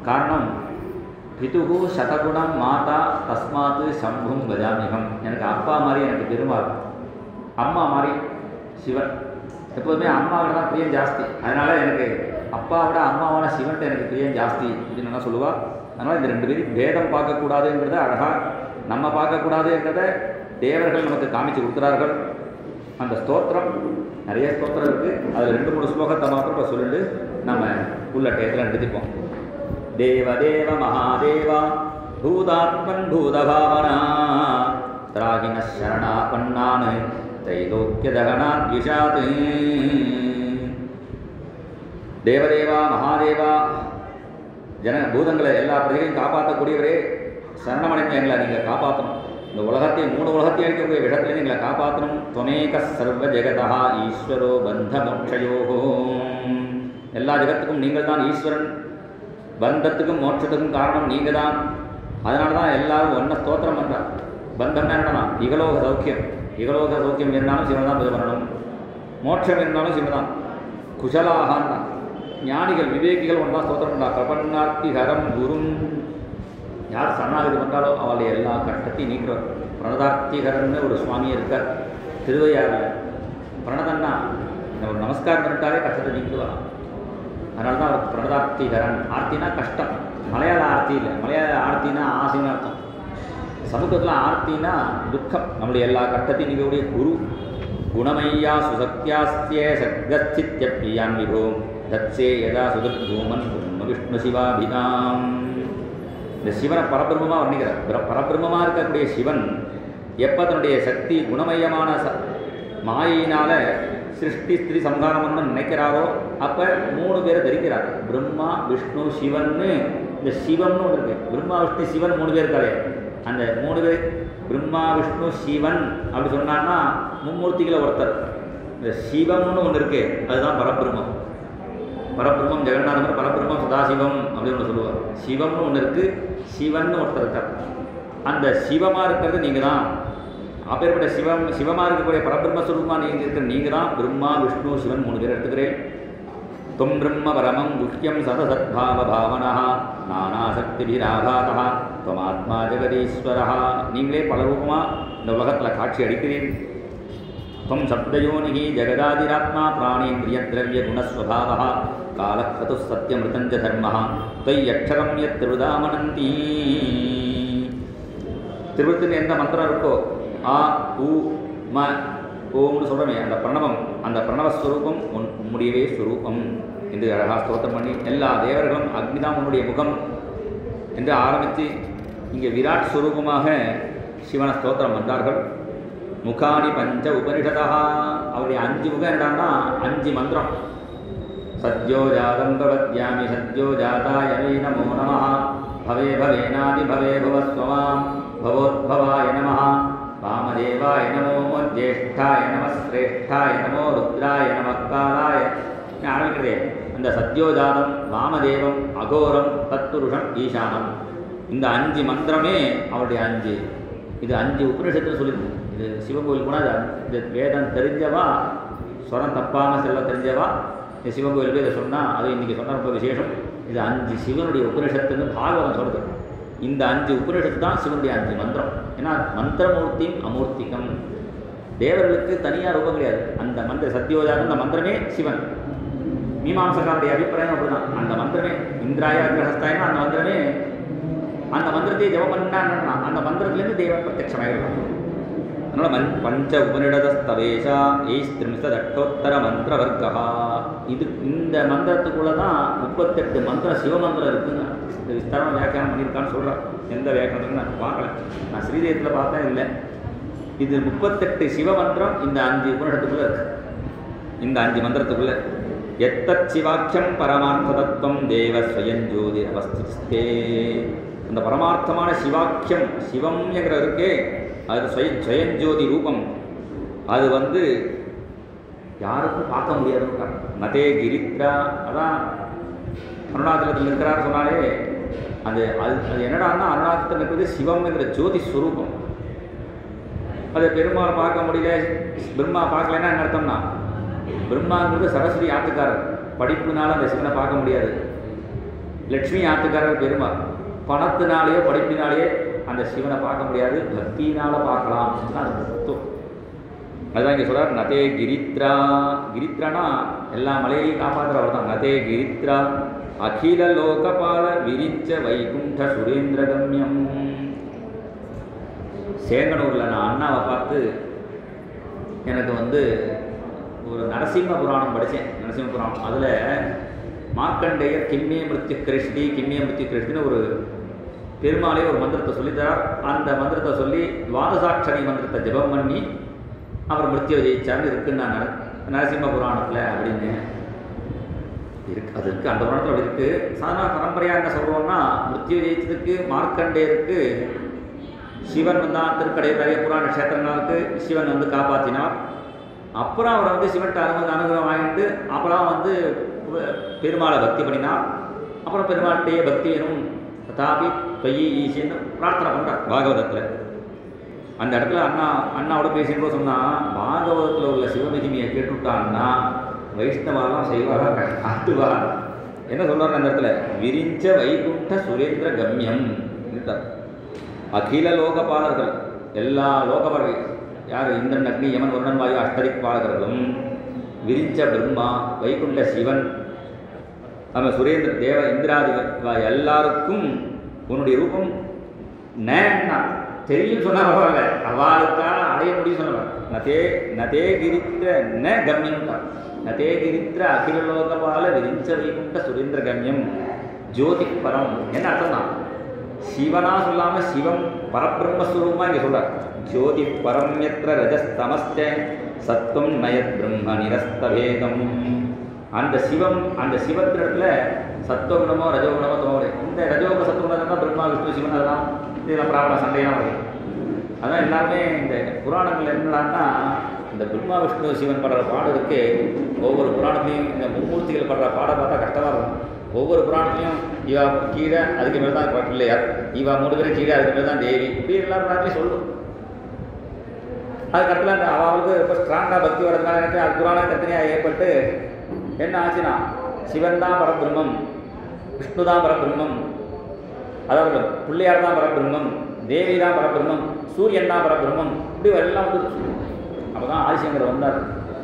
[SPEAKER 1] காரணம் பிதுகு சதகுணம் மாதா தஸ்மாத்து சம்பும் கஜாமிகம் எனக்கு அப்பா மாதிரி எனக்கு பெருமாள் அம்மா மாதிரி சிவன் எப்போதுமே அம்மாவோட தான் பிரியம் ஜாஸ்தி அதனால் எனக்கு அப்பாவோட அம்மாவோட சிவன்ட்டு எனக்கு பிரியம் ஜாஸ்தி அப்படின்னு என்ன சொல்லுவா அதனால் இந்த ரெண்டு பேரும் பேதம் பார்க்கக்கூடாதுங்கிறத அழகாக நம்ம பார்க்கக்கூடாதுங்கிறத தேவர்கள் நமக்கு காமிச்சு கொடுக்குறார்கள் அந்த ஸ்தோத்திரம் நிறைய ஸ்தோத்திரம் இருக்குது அதில் ரெண்டு மூணு ஸ்லோகத்தை மாத்திரம் இப்போ சொல்லிட்டு நம்ம உள்ள டயத்தில் நிறுத்திப்போம் தேவதேவ மகாதேவா பூதாத்மன் பூதபாவனா திராகின சரணாபன்னான் தைலோக்கியதகனாத் விஷாத் தேவதேவா மகாதேவா ஜன பூதங்களை எல்லா பிரஜைகளையும் காப்பாற்றக்கூடியவரே சரணமடைஞ்ச எங்களை நீங்கள் காப்பாற்றணும் இந்த உலகத்தையும் மூணு உலகத்தையும் அழிக்கக்கூடிய விஷயத்துலேருந்து எங்களை காப்பாற்றணும் துவமேக சர்வ ஜெகதா ஈஸ்வரோ பந்த மோட்சயோகோ எல்லா ஜெகத்துக்கும் நீங்கள் தான் ஈஸ்வரன் பந்தத்துக்கும் மோட்சத்துக்கும் காரணம் நீங்கள் தான் அதனால தான் எல்லாரும் ஒன்றை ஸ்தோத்திரம் பண்ணுறான் பந்தம்னா என்னன்னா இகலோக சௌக்கியம் இகலோக சௌக்கியம் இருந்தாலும் சிவன் தான் இது பண்ணணும் மோட்சம் இருந்தாலும் சிவன் தான் குஷலாகான் ஞானிகள் விவேகிகள் ஒன்றா ஸ்தோத்திரம் பண்ணா பிரபன்னார்த்தி ஹரம் குரும் யார் சரணாகதி பண்ணுறாலோ அவளை எல்லா கஷ்டத்தையும் நீக்கிறவர் பிரணதார்த்திகரன்னு ஒரு சுவாமி இருக்கார் திருவையாறில் பிரணதன்னா இந்த ஒரு நமஸ்காரம் பண்ணிட்டாலே கஷ்டத்தை நீக்கிடுவாராம் அதனால தான் அவர் பிரணதார்த்திகரன் ஆர்த்தினா கஷ்டம் மலையாள ஆர்த்தி இல்லை மலையாள ஆர்த்தினா ஆசைன்னு அர்த்தம் சமூகத்தில் ஆர்த்தினா துக்கம் நம்முடைய எல்லா கஷ்டத்தையும் நீக்கக்கூடிய குரு குணமையா சுசக்தியாஸ்திய சர்க்கஸ்தித்யப்பியான் விபோ தத்சே யதா சுதர்பூமன் பிரம்ம விஷ்ணு சிவாபிதாம் இந்த சிவனை பரபிரம்மமாக வர்ணிக்கிறார் பிர- பரபிரம்மமாக இருக்கக்கூடிய சிவன் எப்போ தன்னுடைய சக்தி குணமயமான ச மாயினால சிருஷ்டி ஸ்திரீ சம்ஹாரம் பண்ணணும்னு நினைக்கிறாரோ அப்போ மூணு பேரை தரிக்கிறார் பிரம்மா விஷ்ணு சிவன்னு இந்த சிவம்னு ஒன்று இருக்கு பிரம்மா விஷ்ணு சிவன் மூணு பேர் இருக்காரு அந்த மூணு பேர் பிரம்மா விஷ்ணு சிவன் அப்படி சொன்னான்னா மும்மூர்த்திகளை ஒருத்தர் இந்த சிவம்னு ஒன்று இருக்கு அதுதான் பரபிரம்மம் பரபிரம்மம் ஜெகநாதன் பரபிரம்மம் சதாசிவம் அப்படின்னு ஒன்று சொல்லுவார் சிவம்னு ஒன்று இருக்குது சிவன்னு ஒருத்தர் இருக்கார் அந்த சிவமாக இருக்கிறது நீங்கள் தான் அப்பேற்பட்ட சிவம் சிவமாக இருக்கக்கூடிய பரபிரம்மஸ்வரூபமாக நீங்கள் இருக்கிற நீங்கள் தான் பிரம்மா விஷ்ணு சிவன் மூணு பேர் எடுத்துக்கிறேன் துவம் பிரம்ம பரமம் முக்கியம் சதசத்பாவ பாவனா நானாசக்திபிராபாதா துவமாத்மா ஜெகதீஸ்வரா நீங்களே பல ரூபமாக இந்த உலகத்தில் காட்சி அளிக்கிறீர்கள் त्वं शब्दयोनिः जगदादिरात्मा प्राणेन्द्रियद्रव्यगुणस्वभावः कालः क्रतुः सत्यमृतं च धर्मः त्वय्यक्षरं यत्रुदामनन्ती திருவத்தின் எந்த மந்திரம் இருக்கோ ஆ உ ம ஓம்னு சொல்கிறோமே அந்த பிரணவம் அந்த பிரணவஸ்வரூபம் உன் உம்முடையவே ஸ்வரூபம் என்று அழகாக ஸ்தோத்திரம் பண்ணி எல்லா தேவர்களும் அக்னிதான் உன்னுடைய முகம் என்று ஆரம்பித்து இங்கே விராட் ஸ்வரூபமாக சிவனை ஸ்தோத்திரம் பண்ணார்கள் முகாணி பஞ்ச உபனிஷதா அவருடைய அஞ்சு முகம் என்னடான்னா அஞ்சு மந்திரம் சத்யோ ஜாதம் பவத்யாமி சத்யோ ஜாதாய மே நமோ நம பவே பவேனாதி பவே பவஸ்வமாம் பவோத்பவாய நம வாமதேவாய நமோ ஜேஷ்டாய நம ஸ்ரேஷ்டாய நமோ ருத்ராய நம காலாய ஆரம்பிக்கிறதே அந்த சத்யோஜாதம் வாமதேவம் அகோரம் தத்துருஷம் ஈசானம் இந்த அஞ்சு மந்திரமே அவருடைய அஞ்சு இது அஞ்சு உபனிஷத்தில் சொல்லிருக்கு இது சிவன் கோயில் போனால் இது இந்த வேதம் தெரிஞ்சவா ஸ்வரம் தப்பாமல் செல்ல தெரிஞ்சவா இந்த சிவன் கோயில் போய் இதை சொன்னால் அது இன்றைக்கி சொன்ன ரொம்ப விசேஷம் இது அஞ்சு சிவனுடைய உபனிஷத்துன்னு பாகவதம் சொல்லுது இந்த அஞ்சு உபனிஷத்து தான் சிவனுடைய அஞ்சு மந்திரம் ஏன்னா மந்திரமூர்த்தியும் அமூர்த்திகம் தேவர்களுக்கு தனியாக ரூபம் கிடையாது அந்த மந்திர சத்யோஜாத அந்த மந்திரமே சிவன் மீமாம்சகாருடைய அபிப்பிராயம் அப்படிதான் அந்த மந்திரமே இந்திராய அக்ரஹஸ்தாயனா அந்த மந்திரமே அந்த மந்திரத்தை ஜெபம் பண்ணா என்னன்னா அந்த மந்திரத்திலேருந்து தெய்வம் பிரத்யட்சமாயிடலாம் அதனால் மன் பஞ்ச உபனிடதஸ்தவேஷா ஏஸ்திரிம்சதட்டோத்தர மந்திர வர்க்கா இது இந்த மந்திரத்துக்குள்ளே தான் முப்பத்தெட்டு மந்திர சிவமந்திரம் இருக்குங்க இந்த விஸ்தாரமாக வியாக்கியானம் பண்ணியிருக்கான்னு சொல்கிறேன் எந்த வியாக்கியானத்துக்கு நான் பார்க்கல நான் ஸ்ரீதேயத்தில் பார்த்தேன் இல்லை இது முப்பத்தெட்டு சிவமந்திரம் இந்த அஞ்சு உபனிடத்துக்குள்ளே இருக்கு இந்த அஞ்சு மந்திரத்துக்குள்ளே எத்தத் சிவாக்கியம் பரமார்த்த தத்துவம் தேவ ஸ்வயஞ்சோதி அவஸ்திஸ்தே அந்த பரமார்த்தமான சிவாக்கியம் சிவம் என்கிற இருக்கே அது ஸ்வய ஸ்வயஞ்சோதி ரூபம் அது வந்து யாருக்கும் பார்க்க முடியாது நதே கிரித்ரா அதான் அருணாச்சலத்தில் இருக்கிறார் சொன்னாலே அது அது அது என்னடான்னா அருணாச்சலத்தில் இருக்கிறது சிவம் என்கிற ஜோதி ஸ்வரூபம் அதை பெருமாள் பார்க்க முடியல பிரம்மா பார்க்கலன்னா என்ன அர்த்தம்னா பிரம்மாங்கிறது சரஸ்வதி ஆத்துக்காரர் படிப்புனால அந்த சிவனை பார்க்க முடியாது லட்சுமி ஆத்துக்காரர் பெருமாள் பணத்தினாலேயோ படிப்பினாலேயே அந்த சிவனை பார்க்க முடியாது பக்தியினால பார்க்கலாம் அதுதான் அது தத்துவம் அதுதான் இங்கே சொல்றார் நதே கிரித்ரா கிரித்ரானா எல்லா மலையையும் காப்பாற்றுறவர் தான் நதே கிரித்ரா அகில லோகபால விரிச்ச வைகுண்ட சுரேந்திரகம்யம் சேங்கனூரில் நான் அண்ணாவை பார்த்து எனக்கு வந்து ஒரு நரசிம்ம புராணம் படித்தேன் நரசிம்ம புராணம் அதில் மார்க்கண்டேயர் கிம்மிய மிருத்யு கிருஷ்டி கிம்மிய மிருத்யு கிருஷ்டின்னு ஒரு பெருமாளே ஒரு மந்திரத்தை சொல்லித்தரார் அந்த மந்திரத்தை சொல்லி துவாதசாட்சரி மந்திரத்தை ஜெபம் பண்ணி அவர் மிருத்யு ஜெயிச்சார்னு இருக்குன்னு நான் நர- நரசிம்ம புராணத்தில் அப்படின்னு இருக்கு அது இருக்கு அந்த புராணத்தில் அப்படி இருக்கு சாதாரண பரம்பரையாக என்ன சொல்கிறோம்னா மிருத்யு ஜெயிச்சதுக்கு மார்க்கண்டேயருக்கு சிவன் வந்தான் திருக்கடை நிறைய புராண கஷேத்திரங்களுக்கு சிவன் வந்து காப்பாற்றினார் அப்புறம் அவர் வந்து சிவன்கிட்ட அனுமதி அனுகிரகம் வாங்கிட்டு அப்புறம் வந்து பெ- பெருமாளை பக்தி பண்ணினார் அப்புறம் பெருமாள்கிட்டயே பக்தி வேணும் தாபி தொய்யி ஈசின்னு பிரார்த்தனை பண்ணுறார் பாகவதத்தில் அந்த இடத்துல அண்ணா அண்ணாவோட பேசிட்டு சொன்னா பாகவதத்தில் உள்ள சிவமகிமையை கேட்டுவிட்டான்னா வைஷ்ணவாலாம் செய்வாரா காட்டுவா என்ன சொல்றாரு அந்த இடத்துல விரிஞ்ச வைகுண்ட சுரேந்திர கம்யம் என்றார். அகில லோகபாலர்கள் எல்லா லோகபாலர்கள் யார் இந்திரன் அக்னி யமன் வருணன் வாயு அஷ்டதிக்பாலர்களும் விரிஞ்ச பிரம்மா வைகுண்ட சிவன் நம்ம சுரேந்திர தேவ இந்திராதிகள் இவா எல்லாருக்கும் உன்னுடைய ரூபம் நேன்னா தெரியும் சொன்னா பரவாயில்ல அவளுக்கா அடைய முடியும் சொல்லலாம் நதே நதே கிரித்திர ந கம்யம் தான் நதே கிரித்திர அகில லோகபால விரிஞ்ச வைகுண்ட சுரேந்திர கம்யம் ஜோதி பரம் என்ன அர்த்தம்னா சிவனா சொல்லாம சிவம் பரபிரம்மஸ்வரூபமா இங்க சொல்றார் ஜோதி பரம் எத்திர ரஜஸ்தமஸ்த சத்துவம் நயத் பிரம்ம நிரஸ்தபேதம் அந்த சிவம் அந்த சிவத்திரத்துல சத்துவகுணமோ ரஜோகுணமோ தோணு இந்த ரஜோகுண சத்துவகுணம் தான் பிரம்மா விஷ்ணு சிவன் அதெல்லாம் இதெல்லாம் பிராபல சண்டையெல்லாம் வருது அதான் எல்லாருமே இந்த புராணங்கள் என்னடான்னா இந்த பிரம்மா விஷ்ணு சிவன் படுற பாடு இருக்கு ஒவ்வொரு புராணத்துலையும் இந்த மும்மூர்த்திகள் படுற பாடை பார்த்தா கஷ்டமாக இருக்கும் ஒவ்வொரு புராணத்துலையும் இவா கீழே அதுக்கு மேலே தான் பிள்ளையார் இவா மூணு பேரும் கீழே அதுக்கு மேலே தான் தேவி இப்படி எல்லா புராணத்துலையும் சொல்லும் அதுக்கடுத்துல அந்த அவளுக்கு ரொம்ப ஸ்ட்ராங்காக பக்தி வரதுனால எனக்கு அது புராணம் தனியாக ஏற்பட்டு என்ன ஆச்சுன்னா சிவன் தான் பரபிரம்மம் விஷ்ணு தான் பரபிரம்மம் அதாவது பிள்ளையார் தான் பரபிரம்மம் தேவி தான் பரபிரம்மம் சூரியன் தான் பரபிரம்மம் இப்படி எல்லாம் வந்துருச்சு அப்போ தான் ஆதிசங்கர் வந்தார்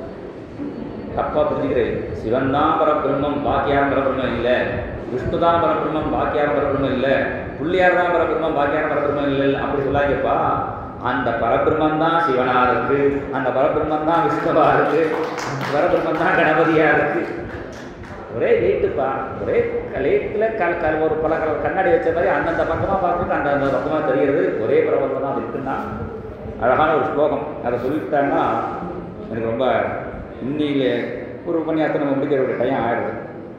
[SPEAKER 1] தப்பாக புரிஞ்சுக்கிறேன் சிவன் தான் பரபிரம்மம் பாக்கியாரம் பரபிரம்மம் இல்லை விஷ்ணு தான் பரபிரம்மம் பாக்கியாரம் பரபிரம்மம் இல்லை பிள்ளையார் தான் பரபிரம்மம் பாக்கியாரம் பரபிரம்மம் இல்லை அப்படி சொல்லாங்கப்பா அந்த பரபிரம்மம் தான் சிவனா இருக்கு அந்த பரபிரம்மம் தான் விஷ்ணுவா இருக்கு பரபிரம்மம் தான் கணபதியா இருக்கு ஒரே லைட்டுப்பா ஒரே லைட்டில் கல் கல் ஒரு பல கலர் கண்ணாடி வச்ச மாதிரி அந்தந்த பக்கமாக பார்க்குறது அந்த அந்த பக்கமாக தெரிகிறது ஒரே பிரபலம் தான் இருக்குன்னா அழகான ஒரு ஸ்லோகம் அதை சொல்லிட்டாங்கன்னா எனக்கு ரொம்ப இன்னில ஒரு உபன்யாசத்தை நம்ம முடிக்கிற ஒரு டைம் ஆயிடுது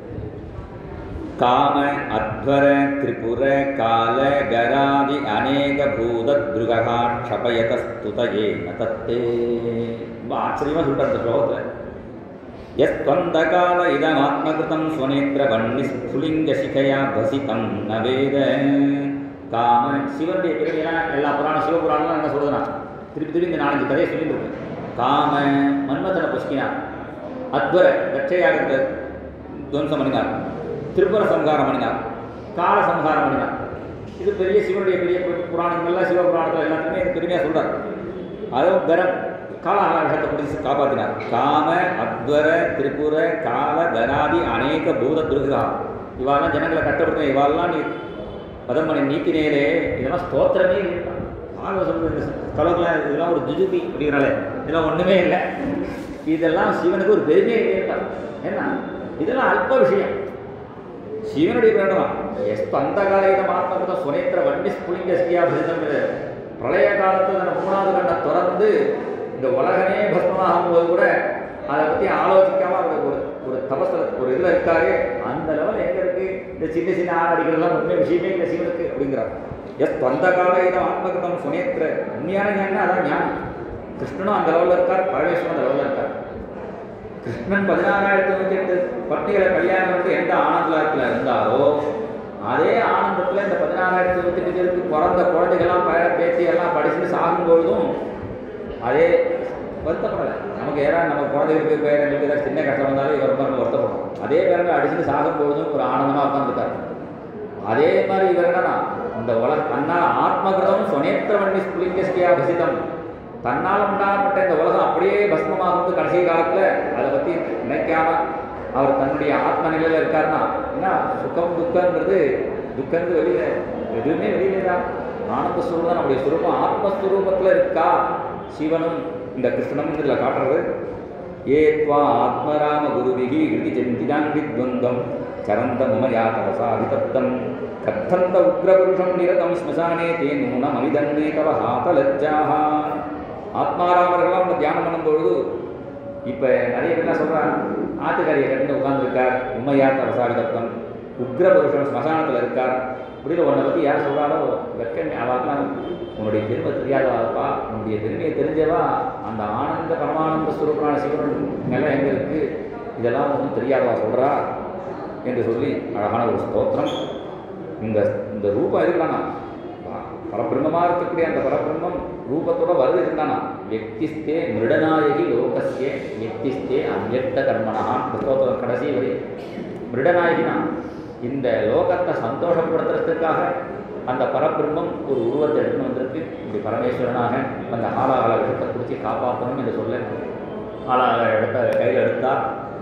[SPEAKER 1] காம அத்வர திரிபுர கால கராதி அநேக பூத திருகா க்ஷபயத ஸ்துதயே நதத்தே ரொம்ப ஆச்சரியமாக சொல்லிட்டார் அந்த ஸ்லோகத்தில் यस्त्वन्दकाल इदमात्मकृतं स्वनेत्रवह्निस्फुलिङ्गशिखया भसितं न वेद காம சிவனுடைய பெருமையெல்லாம் எல்லா புராணம் சிவபுராணம்லாம் என்ன சொல்லுதுன்னா திருப்பி திருப்பி இந்த நாலஞ்சு கதையை சொல்லிட்டு இருக்கு காம மன்மதனை பொசுக்கினார் அத்வர தட்சையாகத்தை துவம்சம் பண்ணினார் திருப்புர சம்ஹாரம் பண்ணினார் கால சம்ஹாரம் பண்ணினார் இது பெரிய சிவனுடைய பெரிய பு- புராணங்கள்லாம் சிவபுராணத்தில் எல்லாத்துக்குமே இது பெருமையாக சொல்றார் அதுவும் கரம் காலாகாரத்தை பிடிச்சி காப்பாற்றினார் காம அத்வர திரிபுர கால கராதி அநேக பூத துர்கா இவாளெல்லாம் ஜனங்களை கட்டப்படுத்த இவாளெல்லாம் நீ பதம் பண்ணி நீக்கினேரே இதெல்லாம் ஸ்தோத்திரமே இல்லை ஆக சொல்றது கலர்லாம் இதெல்லாம் ஒரு ஜுஜுபி அப்படிங்கிறாலே இதெல்லாம் ஒன்றுமே இல்லை இதெல்லாம் சிவனுக்கு ஒரு பெருமையே இல்லை என்ன இதெல்லாம் அல்ப விஷயம் சிவனுடைய பிரகடனம் எஸ்து அந்த காலையில ஆத்மகத சுனேத்திர வண்டி ஸ்புலிங்க ஸ்கியா பிரசிதம் பிரளய காலத்தில் அந்த மூணாவது கண்ணை திறந்து இந்த உலகமே பஸ்மமாகும் போது கூட அதை பற்றி ஆலோசிக்காம அவர் ஒரு ஒரு தபஸில் ஒரு இதில் இருக்காரு அந்த லெவல் எங்கே இருக்கு இந்த சின்ன சின்ன ஆள் அடிக்கிறதெல்லாம் உண்மை விஷயமே இல்லை சிவனுக்கு அப்படிங்கிறார் எஸ் தொந்த காலையில ஆத்மகதம் சுனேத்திர உண்மையான ஞானம் அதான் ஞானம் கிருஷ்ணனும் அந்த லெவலில் இருக்கார் பரமேஸ்வரன் அந்த லெவலில் இருக்கார் கிருஷ்ணன் பதினாறாயிரத்தி நூற்றி எட்டு பட்டியலை கல்யாணம் வந்து எந்த ஆனந்தத்தில் இருந்தாரோ அதே ஆனந்தத்தில் இந்த பதினாறாயிரத்தி நூற்றி எட்டு பேருக்கு பிறந்த குழந்தைகள்லாம் பேர பேத்தி எல்லாம் படிச்சுட்டு சாகும் பொழுதும் அதே வருத்தப்படலை நமக்கு ஏதாவது நம்ம குழந்தைகளுக்கு பேரங்களுக்கு ஏதாவது சின்ன கஷ்டம் வந்தாலும் இவர் ரொம்ப ரொம்ப வருத்தப்படும் அதே பேரங்க அடிச்சுட்டு சாகும் பொழுதும் ஒரு ஆனந்தமாக உட்காந்துருக்காரு அதே மாதிரி இவர் என்னன்னா இந்த உலக தன்னால் ஆத்மகிருதம் சுனேத்திரவண்ணி ஸ்புலிங்கஸ்கியா பசிதம் தன்னால் உண்டாகப்பட்ட இந்த உலகம் அப்படியே பஸ்மமாகுது கடைசி காலத்தில் அதை பற்றி நினைக்காம அவர் தன்னுடைய ஆத்ம நிலையில் இருக்காருன்னா என்ன சுகம் துக்கம்ன்றது துக்கங்கிறது வெளியில எதுவுமே வெளியில தான் ஆனந்த ஸ்வரூபம் தான் நம்முடைய சுரூபம் ஆத்மஸ்வரூபத்தில் இருக்கா சிவனும் இந்த கிருஷ்ணனும் இதில் காட்டுறது ஏ त्वा ஆத்மராம குருவிகி ஹிருதி ஜந்திதாங்கித்வந்தம் சரந்த மமயா தவசாதிதப்தம் கத்தந்த உக்ரபுருஷம் நிரதம் ஸ்மசானே தே நூனம் அவிதன்னே தவ ஹாதலஜ்ஜாக ஆத்மாராமர்கள்லாம் நம்ம தியானம் பண்ணும்பொழுது இப்போ நிறைய பேர் என்ன சொல்கிறாங்க ஆத்துக்காரியை கட்டிட்டு உட்காந்துருக்கார் உண்மையா தவசாதிதப்தம் உக்ரபுருஷன் ஸ்மசானத்தில் இருக்கார் இப்படின்னு உன்னை பற்றி யார் சொல்கிறாரோ வெக்க அவளுக்குலாம் உன்னுடைய பெருமை தெரியாதவாப்பா உன்னுடைய பெருமையை தெரிஞ்சவா அந்த ஆனந்த பரமானந்த ஸ்வரூபனான சிவன் நிலை எங்கே இருக்குது இதெல்லாம் ஒன்றும் தெரியாதவா சொல்கிறா என்று சொல்லி அழகான ஒரு ஸ்தோத்திரம் இந்த இந்த ரூபம் இருந்தானா பரபிரம்மமாக இருக்கக்கூடிய அந்த பரபிரம்மம் ரூபத்தோட வருது இருந்தானா வெக்திஸ்தே மிருடநாயகி லோகஸ்தே வெக்திஸ்தே அவ்யக்த கர்மனா இந்த ஸ்தோத்திரம் கடைசி வரி மிருடநாயகினா இந்த லோகத்தை சந்தோஷப்படுத்துறதுக்காக அந்த பரபிரம்மம் ஒரு உருவத்தை எடுத்துன்னு வந்திருக்கு இப்படி பரமேஸ்வரனாக அந்த ஆளாகால விஷத்தை பிடிச்சி காப்பாற்றணும் என்று சொல்ல ஆளாகால இடத்த கையில் எடுத்தார்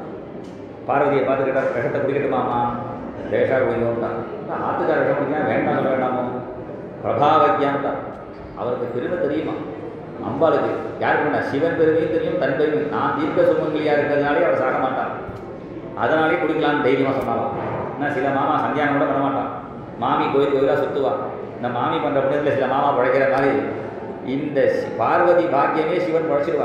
[SPEAKER 1] பார்வதியை பார்த்துக்கிட்டா விஷத்தை குடிக்கட்டுமாமா ரேஷா குடிக்கணும்னா ஆத்துக்கார விஷம் குடிக்கா வேண்டாம் சொல்ல வேண்டாமோ பிரபாவக்கியான் தான் அவருக்கு பெருமை தெரியுமா அம்பாளுக்கு யாருக்கு வேண்டாம் சிவன் பெருமையும் தெரியும் தன் பெருமையும் நான் தீர்க்க சுமங்கலியாக இருக்கிறதுனாலே அவர் சாக மாட்டான் அதனாலே குடிக்கலாம்னு தைரியமாக சொன்னாலாம் என்ன சில மாமா சந்தியானம் கூட பண்ண மாட்டான் மாமி கோயில் கோயிலாக சுற்றுவா இந்த மாமி பண்ணுற புண்ணியத்தில் சில மாமா பழைக்கிற மாதிரி இந்த சி- பார்வதி பாக்கியமே சிவன் பழைச்சிடுவா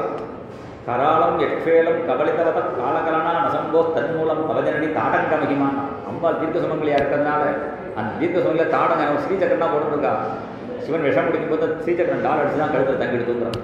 [SPEAKER 1] கராளம் யக்ஷேலம் கபலிதவத காலகலனா நசம்போ தன்மூலம் பலஜனனி தாடங்க மகிமான் அம்பாள் தீர்க்க சுமங்கலியாக இருக்கிறதுனால அந்த தீர்க்க சுமங்கலில் தாடங்க அவன் ஸ்ரீசக்கரம் தான் போட்டுருக்கா சிவன் விஷம் குடிக்கும் போது ஸ்ரீசக்கரம் டால் அடிச்சு தான் கழுத்தில் தங்கி எடுத்துங்கிறான்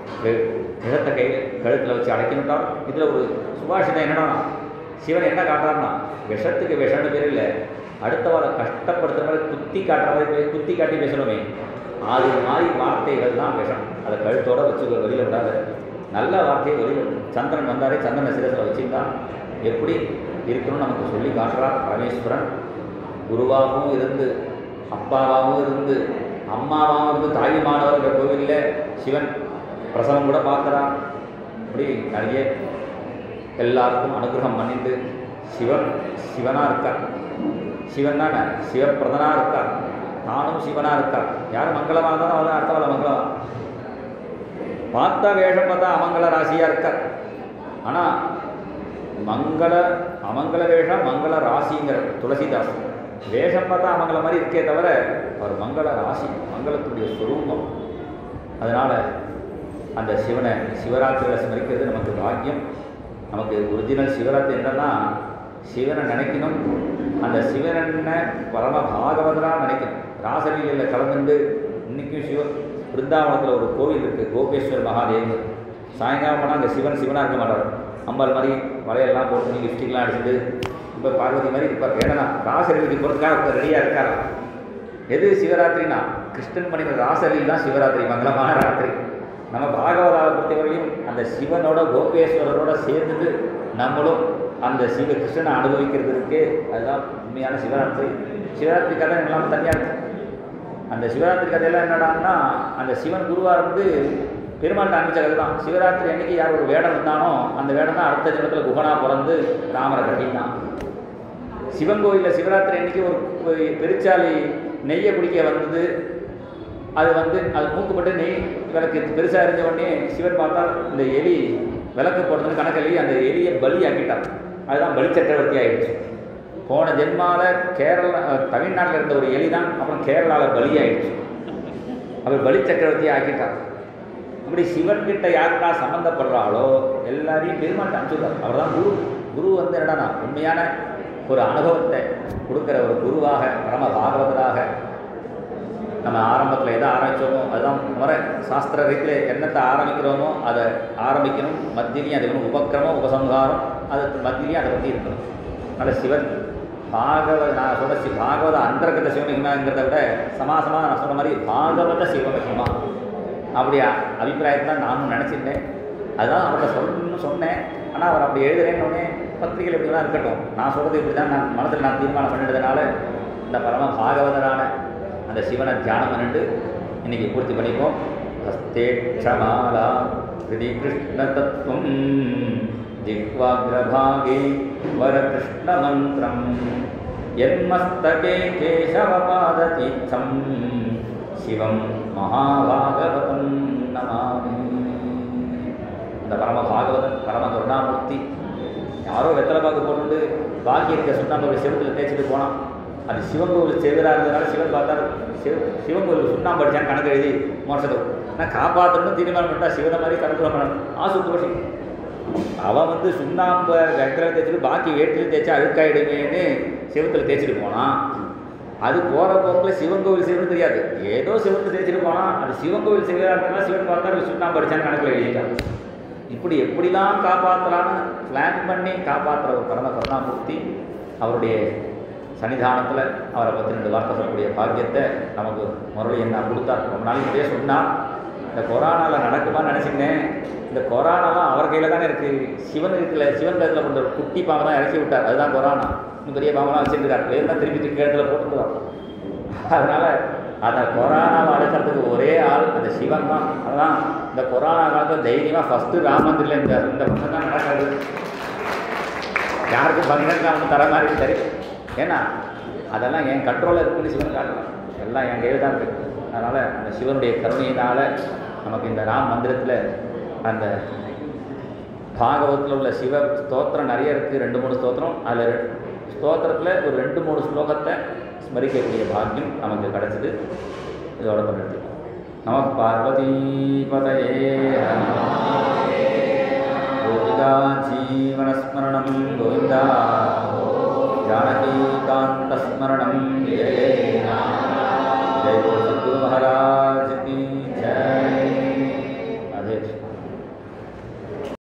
[SPEAKER 1] நிறத்தை கையில் கழுத்தில் வச்சு அடைக்கணுட்டார் இதில் ஒரு சுபாஷிதம் என்னன்னா சிவன் என்ன காட்டுறாருன்னா விஷத்துக்கு விஷம்னு பேர் இல்லை அடுத்தவரை கஷ்டப்படுத்துற மாதிரி குத்தி காட்டுற மாதிரி போய் குத்தி காட்டி பேசணுமே அது மாதிரி வார்த்தைகள் தான் விஷம் அதை கழுத்தோட வச்சு வெளியில் விடாத நல்ல வார்த்தையை வெளியில் விடு. சந்திரன் வந்தாரே சந்திரனை சிரசில் வச்சுருந்தா எப்படி இருக்கணும்னு நமக்கு சொல்லி காட்டுறார் பரமேஸ்வரன் குருவாகவும் இருந்து அப்பாவாகவும் இருந்து அம்மாவாகவும் இருந்து தாயுமானவர்கிற கோவிலில் சிவன் பிரசவம் கூட பார்க்குறான் இப்படி நிறைய எல்லாருக்கும் அனுகிரகம் பண்ணிட்டு சிவன் சிவனாக இருக்கார் சிவன் தானே சிவப்பிரதனாக இருக்கார் நானும் சிவனாக இருக்கார் யார் மங்களமாக இருந்தாலும் அவன் அடுத்தவள மங்களம் பார்த்தா வேஷம் பார்த்தா அமங்கல ராசியாக இருக்கார் ஆனால் மங்கள அமங்கல வேஷம் மங்கள ராசிங்கிற துளசிதாஸ் வேஷம் பார்த்தா அமங்கல மாதிரி இருக்கே தவிர அவர் மங்கள ராசி மங்களத்துடைய ஸ்வரூபம் அதனால் அந்த சிவனை சிவராத்திரியில் ஸ்மரிக்கிறது நமக்கு பாக்கியம் நமக்கு ஒரிஜினல் சிவராத்திரி என்னன்னா சிவனை நினைக்கணும் அந்த சிவனனை பரம பாகவதராக நினைக்கணும் ராசலீலையில் கலந்துண்டு இன்றைக்கும் சிவ பிருந்தாவனத்தில் ஒரு கோவில் இருக்குது கோபேஸ்வர் மகாதேவ் சாயங்காலம் போனால் அங்கே சிவன் சிவனாக இருக்க மாட்டார் அம்பாள் மாதிரி வலையெல்லாம் போட்டு நீங்கள் லிப்ஸ்டிக்லாம் அடிச்சுட்டு இப்போ பார்வதி மாதிரி இருப்பார் ஏன்னா ராசலீலைக்கு போகிறதுக்காக இப்போ ரெடியாக இருக்காரா எது சிவராத்திரினா கிருஷ்ணன் மணிவர் ராசலீல் தான் சிவராத்திரி மங்களமான ராத்திரி நம்ம பாகவதாவை பொறுத்தவரையும் அந்த சிவனோட கோபேஸ்வரரோட சேர்ந்துட்டு நம்மளும் அந்த சிவ கிருஷ்ணனை அனுபவிக்கிறதுக்கு அதுதான் உண்மையான சிவராத்திரி சிவராத்திரி கதை எல்லாம் தனியாக இருக்கு அந்த சிவராத்திரி கதையெல்லாம் என்னடான்னா அந்த சிவன் குருவாக இருந்து பெருமாள் காமிச்ச கதை தான் சிவராத்திரி அன்னைக்கு யார் ஒரு வேடம் இருந்தானோ அந்த வேடம் தான் அடுத்த ஜென்மத்தில் குகனா பிறந்து ராமரை கட்டினான் சிவன் கோயிலில் சிவராத்திரி அன்னைக்கு ஒரு ஒரு பெருச்சாளி நெய்யை குடிக்க வந்தது அது வந்து அது மூக்குப்பட்டு நெய் விளக்கு பெருசாக இருந்த உடனே சிவன் பார்த்தா இந்த எலி விளக்கு போடுறதுன்னு கணக்கெல்லி அந்த எலியை பலி ஆக்கிட்டார் அதுதான் பலி சக்கரவர்த்தி ஆயிடுச்சு போன ஜென்மால கேரளா தமிழ்நாட்டில் இருந்த ஒரு எலி தான் அப்புறம் கேரளாவில் பலி ஆயிடுச்சு அவர் பலி சக்கரவர்த்தி ஆக்கிட்டார் அப்படி சிவன் கிட்ட யாருக்கா சம்மந்தப்படுறாளோ எல்லாரையும் பெருமாள் அனுப்பிச்சுடுறார் அவர் தான் குரு குரு வந்து என்னடா உண்மையான ஒரு அனுபவத்தை கொடுக்குற ஒரு குருவாக பரம பாகவதராக நம்ம ஆரம்பத்தில் எதை ஆரம்பித்தோமோ அதுதான் முறை சாஸ்திர ரீதியில் என்னத்தை ஆரம்பிக்கிறோமோ அதை ஆரம்பிக்கணும் மத்தியிலையும் அது வேணும் உபக்கிரமம் உபசம்ஹாரம் அது மத்தியிலையும் அதை பற்றி இருக்கணும் அதனால் சிவன் பாகவத நான் சொல்ற சி பாகவத அந்தர்கத சிவமகிமாங்கிறத விட சமாசமாக நான் சொன்ன மாதிரி பாகவத சிவமகிமா அப்படி அ- அபிப்பிராயத்தை தான் நானும் நினச்சிருந்தேன் அதுதான் அவர்கிட்ட சொல்லணும்னு சொன்னேன் ஆனால் அவர் அப்படி எழுதுறேன்னு உடனே பத்திரிகையில் இப்படி தான் இருக்கட்டும் நான் சொல்கிறது இப்படி தான் நான் மனசில் நான் தீர்மானம் பண்ணிட்டதுனால அந்த பரம பாகவதரான அந்த சிவனை தியானம் பண்ணிட்டு இன்னைக்கு பூர்த்தி பண்ணிப்போம் ஹஸ்தே க்ஷமாலா ஹிருதி கிருஷ்ண தத்துவம் ஜிஹ்வாகிரபாகே வரகிருஷ்ண மந்திரம் என்மஸ்தகே கேசவபாததீர்த்தம் சிவம் மகாபாகவதம் நமாமி இந்த பரம பாகவதன் பரம கருணாமூர்த்தி யாரோ வெத்தலை பாக்கு போட்டுட்டு பாக்கி இருக்க சுண்ணாம்பு செவத்தில் தேய்ச்சிட்டு போனான் அது சிவன் கோவில் செவிராக இருந்ததுனால சிவன் பார்த்தாரு சிவ சிவன் கோவில் சுண்ணாம்பு அடிச்சான் கணக்கு எழுதி மோசத்தை நான் காப்பாற்றணும்னு தீர்மானம் பண்ணிட்டா சிவனை மாதிரி கணக்கு பண்ணணும் ஆசு தோஷி அவன் வந்து சுண்ணாம்பை வெத்தலை தேய்ச்சிட்டு பாக்கி வேட்டில் தேய்ச்சா அழுக்காயிடுமேன்னு சிவத்தில் தேய்ச்சிட்டு போனான் அது போகிற போக்கில் சிவன் கோவில் சிவன் தெரியாது ஏதோ சிவத்தில் தேய்ச்சிட்டு போனான் அது சிவன் கோவில் சிவராக இருந்தாலும் சிவன் பார்த்தா சுண்ணாம்பு அடிச்சான்னு கணக்கில் எழுதிட்டான் இப்படி எப்படிலாம் காப்பாற்றலான்னு பிளான் பண்ணி காப்பாற்றுற ஒரு பரம கருணாமூர்த்தி அவருடைய சன்னிதானத்தில் அவரை பற்றி ரெண்டு வார்த்தை சொல்லக்கூடிய பாக்கியத்தை நமக்கு முரளி என்ன கொடுத்தார் ரொம்ப நாளைக்கு இப்படியே சொன்னால் இந்த கொரோனாவில் நடக்குமான்னு நினச்சிருந்தேன் இந்த கொரோனாலாம் அவர் கையில் தானே இருக்குது சிவன் இருக்குல்ல சிவன் கையில் கொண்ட ஒரு குட்டி பாம்பை தான் இறக்கி விட்டார் அதுதான் கொரோனா இன்னும் பெரிய பாம்பெல்லாம் வச்சுருக்காரு பேர் தான் திருப்பி திருப்பி இடத்துல போட்டுருவான் அதனால் அந்த கொரோனாவை அடக்கிறதுக்கு ஒரே ஆள் அந்த சிவன் தான் அதான் இந்த கொரோனா காலத்தில் தைரியமாக ஃபஸ்ட்டு ராமந்திரில் இந்த இந்த பக்கம் தான் நடக்காது யாருக்கும் பங்கெல்லாம் ஒன்றும் தர மாதிரி சரி ஏன்னா அதெல்லாம் என் கண்ட்ரோலில் இருக்குன்னு சிவன் காட்டலாம் எல்லாம் என் கையில் தான் இருக்குது அதனால் அந்த சிவனுடைய கருணையினால் நமக்கு இந்த ராம் மந்திரத்தில் அந்த பாகவத்தில் உள்ள சிவ ஸ்தோத்திரம் நிறைய இருக்குது ரெண்டு மூணு ஸ்தோத்திரம் அதில் ஸ்தோத்திரத்தில் ஒரு ரெண்டு மூணு ஸ்லோகத்தை ஸ்மரிக்கக்கூடிய பாக்கியம் நமக்கு கிடச்சிது இதோட பண்ணிட்டு நம பார்வதி பதயே கோவிதா ஜீவனஸ்மரணம் கோவிந்தா ஜானகீகாந்தஸ்மரணம் ஜெய ஜெய ஜெய சத்குரு மகாராஜ் கி